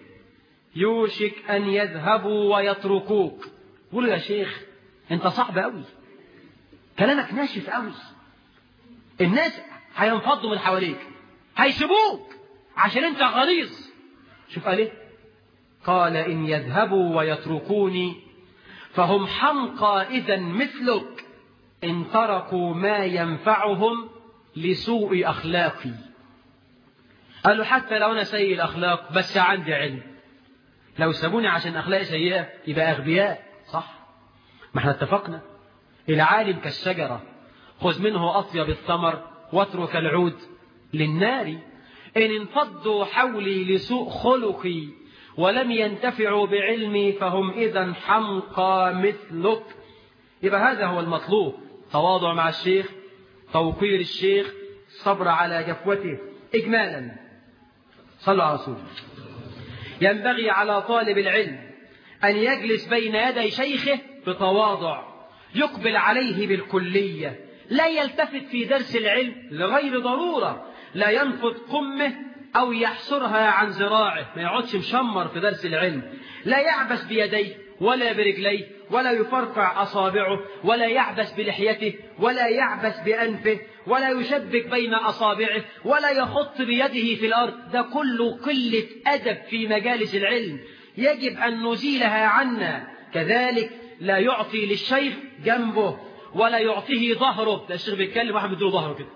يوشك أن يذهبوا ويتركوك قول يا شيخ أنت صعب أوي كلامك ناشف أوي الناس هينفضوا من حواليك هيسيبوك عشان أنت غليظ شوف قال إيه قال إن يذهبوا ويتركوني فهم حمقى إذا مثلك إن تركوا ما ينفعهم لسوء أخلاقي قالوا حتى لو أنا سيء الأخلاق بس عندي علم لو سابوني عشان أخلاقي سيئة يبقى أغبياء صح ما احنا اتفقنا العالم كالشجرة خذ منه أطيب الثمر واترك العود للنار إن انفضوا حولي لسوء خلقي ولم ينتفعوا بعلمي فهم إذا حمقى مثلك يبقى هذا هو المطلوب تواضع مع الشيخ توقير الشيخ الصبر على جفوته إجمالا صلوا على رسول ينبغي على طالب العلم أن يجلس بين يدي شيخه بتواضع يقبل عليه بالكلية لا يلتفت في درس العلم لغير ضرورة لا ينفض قمه أو يحصرها عن ذراعه ما يقعدش مشمر في درس العلم لا يعبس بيديه ولا برجليه ولا يفرقع أصابعه ولا يعبس بلحيته ولا يعبس بأنفه ولا يشبك بين أصابعه ولا يخط بيده في الأرض ده كله قلة أدب في مجالس العلم يجب أن نزيلها عنا كذلك لا يعطي للشيخ جنبه ولا يعطيه ظهره ده الشيخ بيتكلم واحد مديله ظهره كده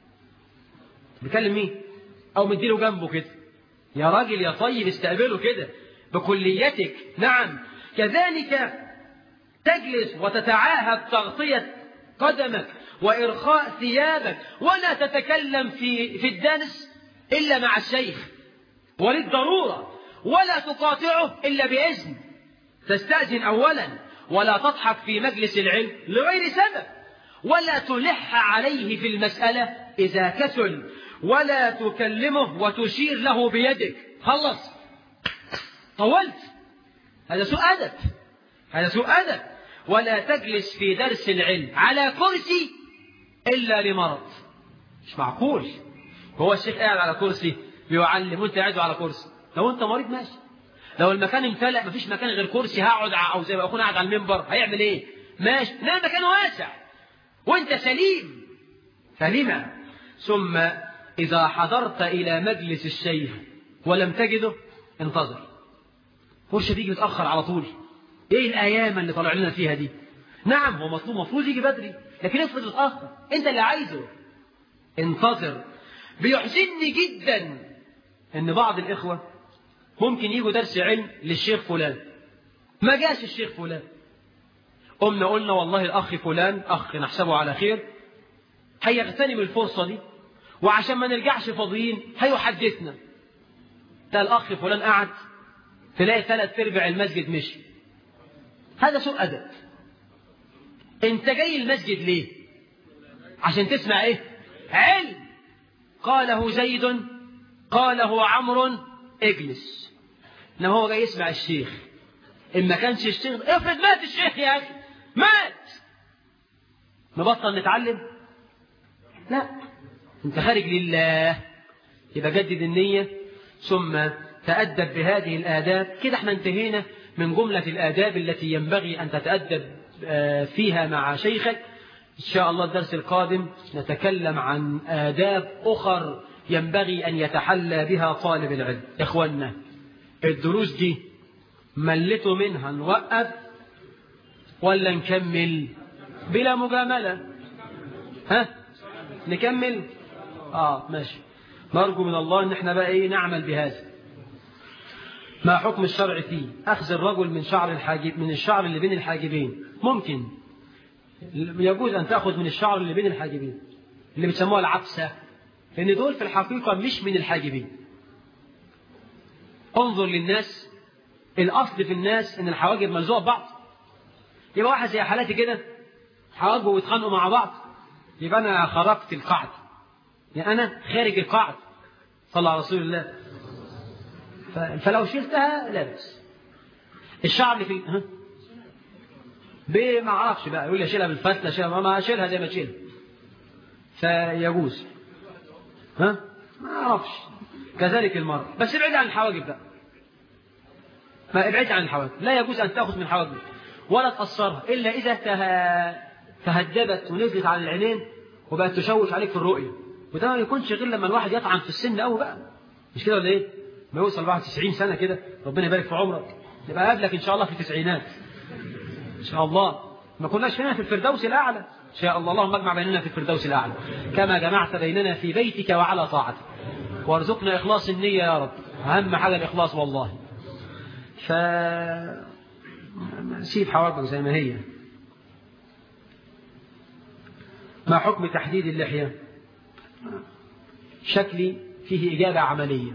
بيكلم مين أو مديله جنبه كده يا راجل يا طيب استقبله كده بكليتك نعم كذلك تجلس وتتعاهد تغطية قدمك وإرخاء ثيابك ولا تتكلم في في الدانس إلا مع الشيخ وللضرورة ولا تقاطعه إلا بإذن تستأذن أولا ولا تضحك في مجلس العلم لغير سبب ولا تلح عليه في المسألة إذا كسل ولا تكلمه وتشير له بيدك خلص طولت هذا سوء أدب هذا سوء أدب ولا تجلس في درس العلم على كرسي إلا لمرض مش معقول هو الشيخ قاعد على كرسي بيعلم وانت قاعد على كرسي لو انت مريض ماشي لو المكان امتلأ مفيش مكان غير كرسي هقعد او زي ما اكون قاعد على المنبر هيعمل ايه ماشي لا المكان واسع وانت سليم فلما ثم اذا حضرت الى مجلس الشيخ ولم تجده انتظر خش بيجي متاخر على طول ايه الايام اللي طلع لنا فيها دي نعم هو مطلوب مفروض يجي بدري لكن افرض اتاخر انت اللي عايزه انتظر بيحزنني جدا ان بعض الاخوه ممكن يجوا درس علم للشيخ فلان ما جاش الشيخ فلان قمنا قلنا والله الاخ فلان اخ نحسبه على خير هيغتنم الفرصه دي وعشان ما نرجعش فاضيين هيحدثنا ده الاخ فلان قعد تلاقي ثلاث ارباع المسجد مشي هذا سوء ادب انت جاي المسجد ليه عشان تسمع ايه علم قاله زيد قاله عمرو اجلس انما هو جاي يسمع الشيخ ان ما كانش الشيخ افرض مات الشيخ يا اخي مات نبطل نتعلم لا انت خارج لله يبقى جدد النية ثم تأدب بهذه الآداب كده احنا انتهينا من جملة الآداب التي ينبغي أن تتأدب فيها مع شيخك إن شاء الله الدرس القادم نتكلم عن آداب أخر ينبغي أن يتحلى بها طالب العلم إخواننا الدروس دي ملته منها نوقف ولا نكمل بلا مجاملة ها نكمل آه ماشي نرجو من الله ان احنا بقى ايه نعمل بهذا ما حكم الشرع فيه اخذ الرجل من شعر الحاجب من الشعر اللي بين الحاجبين ممكن يجوز ان تاخذ من الشعر اللي بين الحاجبين اللي بيسموها العبسه لان دول في الحقيقه مش من الحاجبين انظر للناس الاصل في الناس ان الحواجب ملزوقه ببعض يبقى واحد زي حالاتي كده حواجبه ويتخانقوا مع بعض يبقى انا خرجت القاعده يعني انا خارج القاعده صلى على رسول الله فلو شلتها لا بأس الشعر اللي في ها ما اعرفش بقى يقول لي اشيلها بالفتله اشيلها ما اشيلها زي ما اشيلها فيجوز ها ما اعرفش كذلك المرأة بس ابعد عن الحواجب بقى ما ابعد عن الحواجب لا يجوز ان تاخذ من حواجب ولا تقصرها الا اذا تهدبت ونزلت على العينين وبقت تشوش عليك في الرؤيه وده ما يكونش غير لما الواحد يطعن في السن قوي بقى مش كده ولا ايه؟ ما يوصل بعد 90 سنه كده ربنا يبارك في عمرك نبقى قابلك ان شاء الله في التسعينات ان شاء الله ما كناش هنا في الفردوس الاعلى ان شاء الله اللهم اجمع بيننا في الفردوس الاعلى كما جمعت بيننا في بيتك وعلى طاعتك وارزقنا اخلاص النيه يا رب اهم حاجه الاخلاص والله ف سيب حواجبك زي ما هي ما حكم تحديد اللحيه شكلي فيه إجابة عملية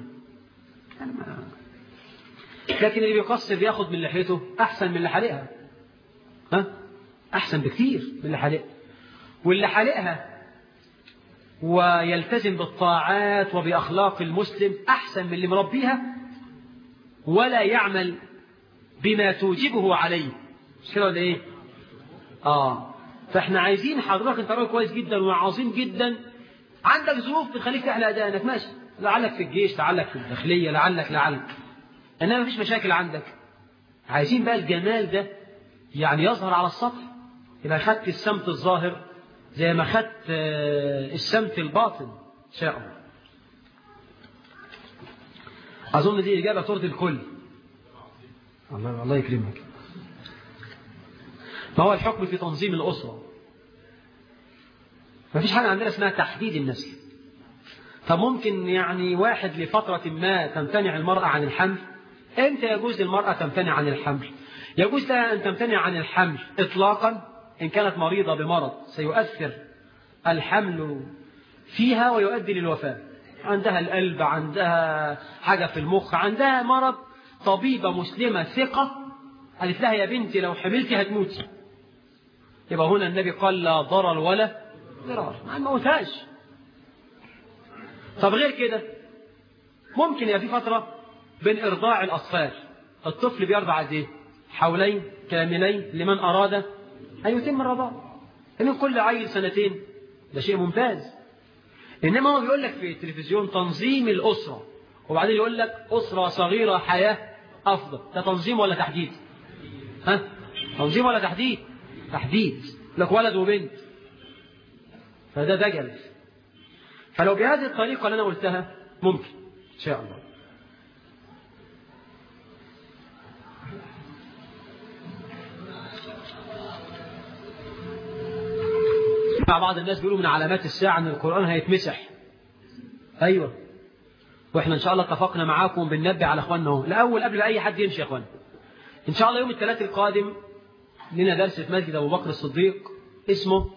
لكن اللي بيقصر بياخد من لحيته أحسن من اللي حالقها ها؟ أحسن بكثير من اللي حالقها واللي حالقها ويلتزم بالطاعات وبأخلاق المسلم أحسن من اللي مربيها ولا يعمل بما توجبه عليه مش كده ولا إيه؟ آه فإحنا عايزين حضرتك أنت راجل كويس جدا وعظيم جدا عندك ظروف تخليك تحلق أدانك ماشي لعلك في الجيش لعلك في الداخلية لعلك لعلك إنما مفيش مشاكل عندك عايزين بقى الجمال ده يعني يظهر على السطح يبقى خدت السمت الظاهر زي ما خدت السمت الباطن إن شاء الله أظن دي إجابة ترضي الكل الله الله يكرمك ما هو الحكم في تنظيم الأسرة ما فيش حاجة عندنا اسمها تحديد النسل فممكن يعني واحد لفترة ما تمتنع المرأة عن الحمل امتى يجوز للمرأة تمتنع عن الحمل يجوز لها أن تمتنع عن الحمل إطلاقا إن كانت مريضة بمرض سيؤثر الحمل فيها ويؤدي للوفاة عندها القلب عندها حاجة في المخ عندها مرض طبيبة مسلمة ثقة قالت لها يا بنتي لو حملتي هتموتي يبقى هنا النبي قال لا ضرر ولا ضرار ما نموتهاش طب غير كده ممكن يبقى في فترة بين إرضاع الأطفال الطفل بيرضع قد إيه؟ حولين كاملين لمن أراد أن يتم الرضاعة إن كل عيل سنتين ده شيء ممتاز إنما هو بيقول لك في التلفزيون تنظيم الأسرة وبعدين يقول لك أسرة صغيرة حياة أفضل ده تنظيم ولا تحديد ها تنظيم ولا تحديد تحديد لك ولد وبنت فده دجل فلو بهذه الطريقة اللي أنا قلتها ممكن إن شاء الله مع بعض الناس بيقولوا من علامات الساعة أن القرآن هيتمسح أيوة وإحنا إن شاء الله اتفقنا معاكم بننبه على إخواننا اهو الأول قبل أي حد يمشي يا إخوان إن شاء الله يوم الثلاث القادم لنا درس في مسجد أبو بكر الصديق اسمه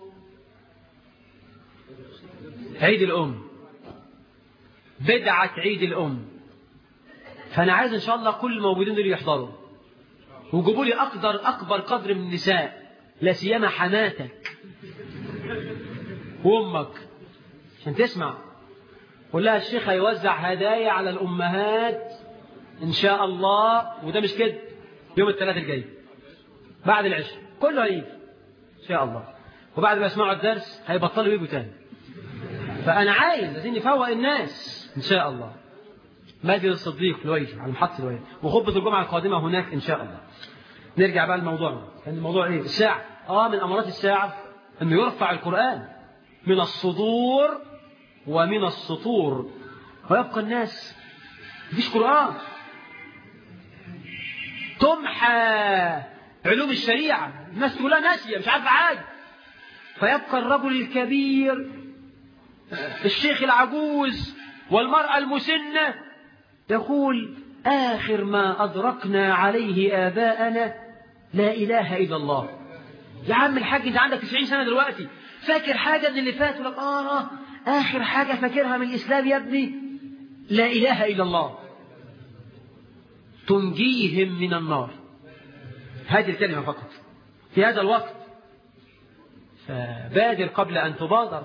عيد الأم بدعة عيد الأم فأنا عايز إن شاء الله كل الموجودين دول يحضروا وجيبوا لي أقدر أكبر قدر من النساء لا سيما حماتك وأمك عشان تسمع قول لها الشيخ هيوزع هدايا على الأمهات إن شاء الله وده مش كده يوم الثلاث الجاي بعد العشاء كله هيجي إن شاء الله وبعد ما يسمعوا الدرس هيبطلوا يجوا تاني فأنا عايز عايزين نفوق الناس إن شاء الله مسجد الصديق الويل على محطة الويل وخطبة الجمعة القادمة هناك إن شاء الله نرجع بقى لموضوعنا كان الموضوع إيه الساعة آه من أمارات الساعة أنه يرفع القرآن من الصدور ومن السطور ويبقى الناس مفيش قرآن تمحى علوم الشريعة الناس كلها ناسية مش عارفة حاجة فيبقى الرجل الكبير الشيخ العجوز والمرأة المسنة يقول آخر ما أدركنا عليه آباءنا لا إله إلا الله يا عم الحاج أنت عندك 90 سنة دلوقتي فاكر حاجة من اللي فات لك آه آخر حاجة فاكرها من الإسلام يا ابني لا إله إلا الله تنجيهم من النار هذه الكلمة فقط في هذا الوقت فبادر قبل أن تبادر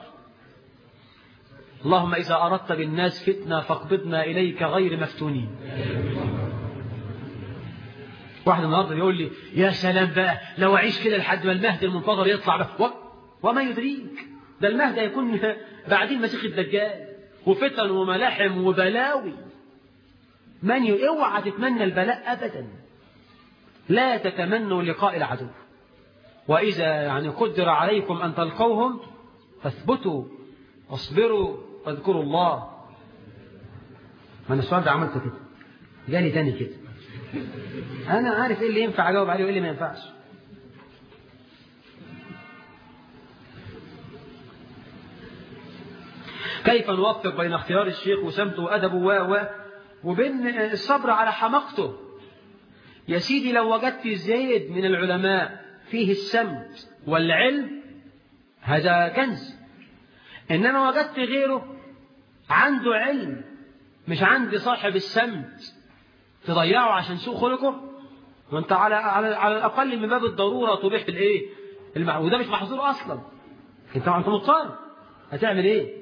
اللهم إذا أردت بالناس فتنة فاقبضنا إليك غير مفتونين واحد النهارده يقول لي يا سلام بقى لو أعيش كده لحد ما المهدي المنتظر يطلع بقى و... وما يدريك ده المهدي يكون بعدين مسيح الدجال وفتن وملاحم وبلاوي من ي... اوعى تتمنى البلاء أبدا لا تتمنوا لقاء العدو وإذا يعني قدر عليكم أن تلقوهم فاثبتوا واصبروا واذكروا الله ما انا السؤال ده عملته كده جالي تاني كده انا عارف ايه اللي ينفع اجاوب عليه وايه اللي ما ينفعش كيف نوفق بين اختيار الشيخ وسمته وادبه و و وبين الصبر على حماقته يا سيدي لو وجدت زيد من العلماء فيه السمت والعلم هذا كنز إنما وجدت غيره عنده علم مش عند صاحب السمت تضيعه عشان سوء خلقه وانت على على على الاقل من باب الضروره تبيح الايه المع... وده مش محظور اصلا انت انت مضطر هتعمل ايه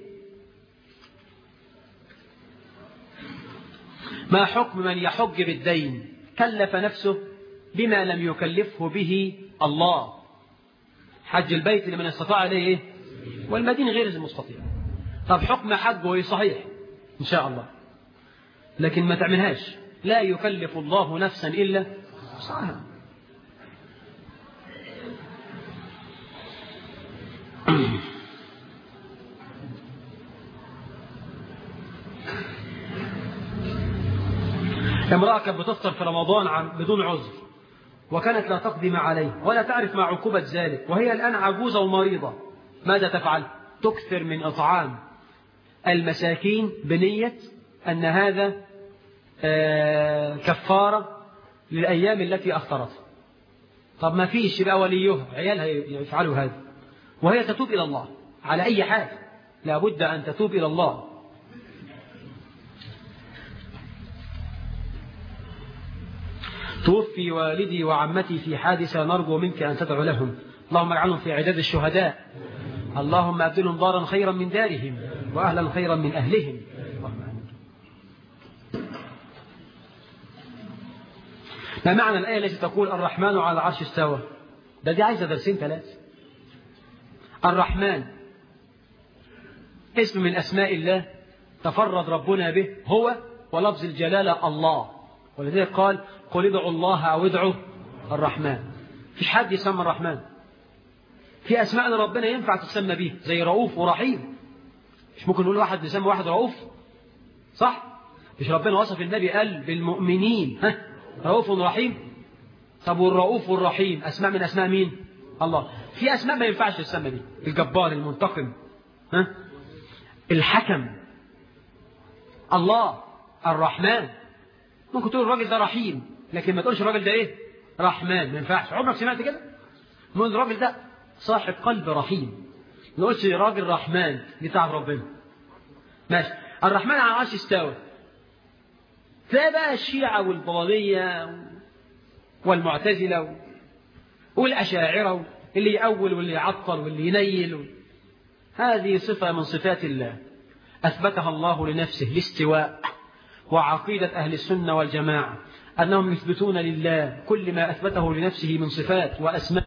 ما حكم من يحج بالدين كلف نفسه بما لم يكلفه به الله حج البيت لمن استطاع اليه ايه والمدين غير المستطيع طب حكم حجه صحيح إن شاء الله لكن ما تعملهاش لا يكلف الله نفسا إلا وسعها امرأة كانت بتفطر في رمضان عن بدون عذر وكانت لا تقضي ما عليه ولا تعرف ما عقوبة ذلك وهي الآن عجوزة ومريضة ماذا تفعل تكثر من إطعام المساكين بنية أن هذا كفارة للأيام التي أفطرتها طب ما فيش يبقى وليها عيالها يفعلوا هذا وهي تتوب إلى الله على أي حال لابد أن تتوب إلى الله توفي والدي وعمتي في حادثة نرجو منك أن تدعو لهم اللهم اجعلهم في عداد الشهداء اللهم أبدلهم دارا خيرا من دارهم وأهلا خيرا من أهلهم ما معنى الآية التي تقول الرحمن على العرش استوى ده دي عايزة درسين ثلاثة الرحمن اسم من أسماء الله تفرد ربنا به هو ولفظ الجلالة الله ولذلك قال قل ادعوا الله أو ادعوا الرحمن فيش حد يسمى الرحمن في أسماء ربنا ينفع تسمى به زي رؤوف ورحيم مش ممكن نقول واحد يسمى واحد رؤوف صح مش ربنا وصف النبي قال بالمؤمنين ها رؤوف رحيم طب والرؤوف والرحيم أسماء من أسماء مين الله في أسماء ما ينفعش تسمى به الجبار المنتقم ها الحكم الله الرحمن ممكن تقول الراجل ده رحيم لكن ما تقولش الراجل ده ايه رحمن ما ينفعش عمرك سمعت كده نقول الراجل ده صاحب قلب رحيم ما نقولش راجل رحمن دي تعب ربنا ماشي الرحمن على العرش استوى تلاقي بقى الشيعة والضلالية والمعتزلة والأشاعرة اللي يأول واللي يعطل واللي ينيل هذه صفة من صفات الله أثبتها الله لنفسه الاستواء وعقيدة أهل السنة والجماعة أنهم يثبتون لله كل ما أثبته لنفسه من صفات وأسماء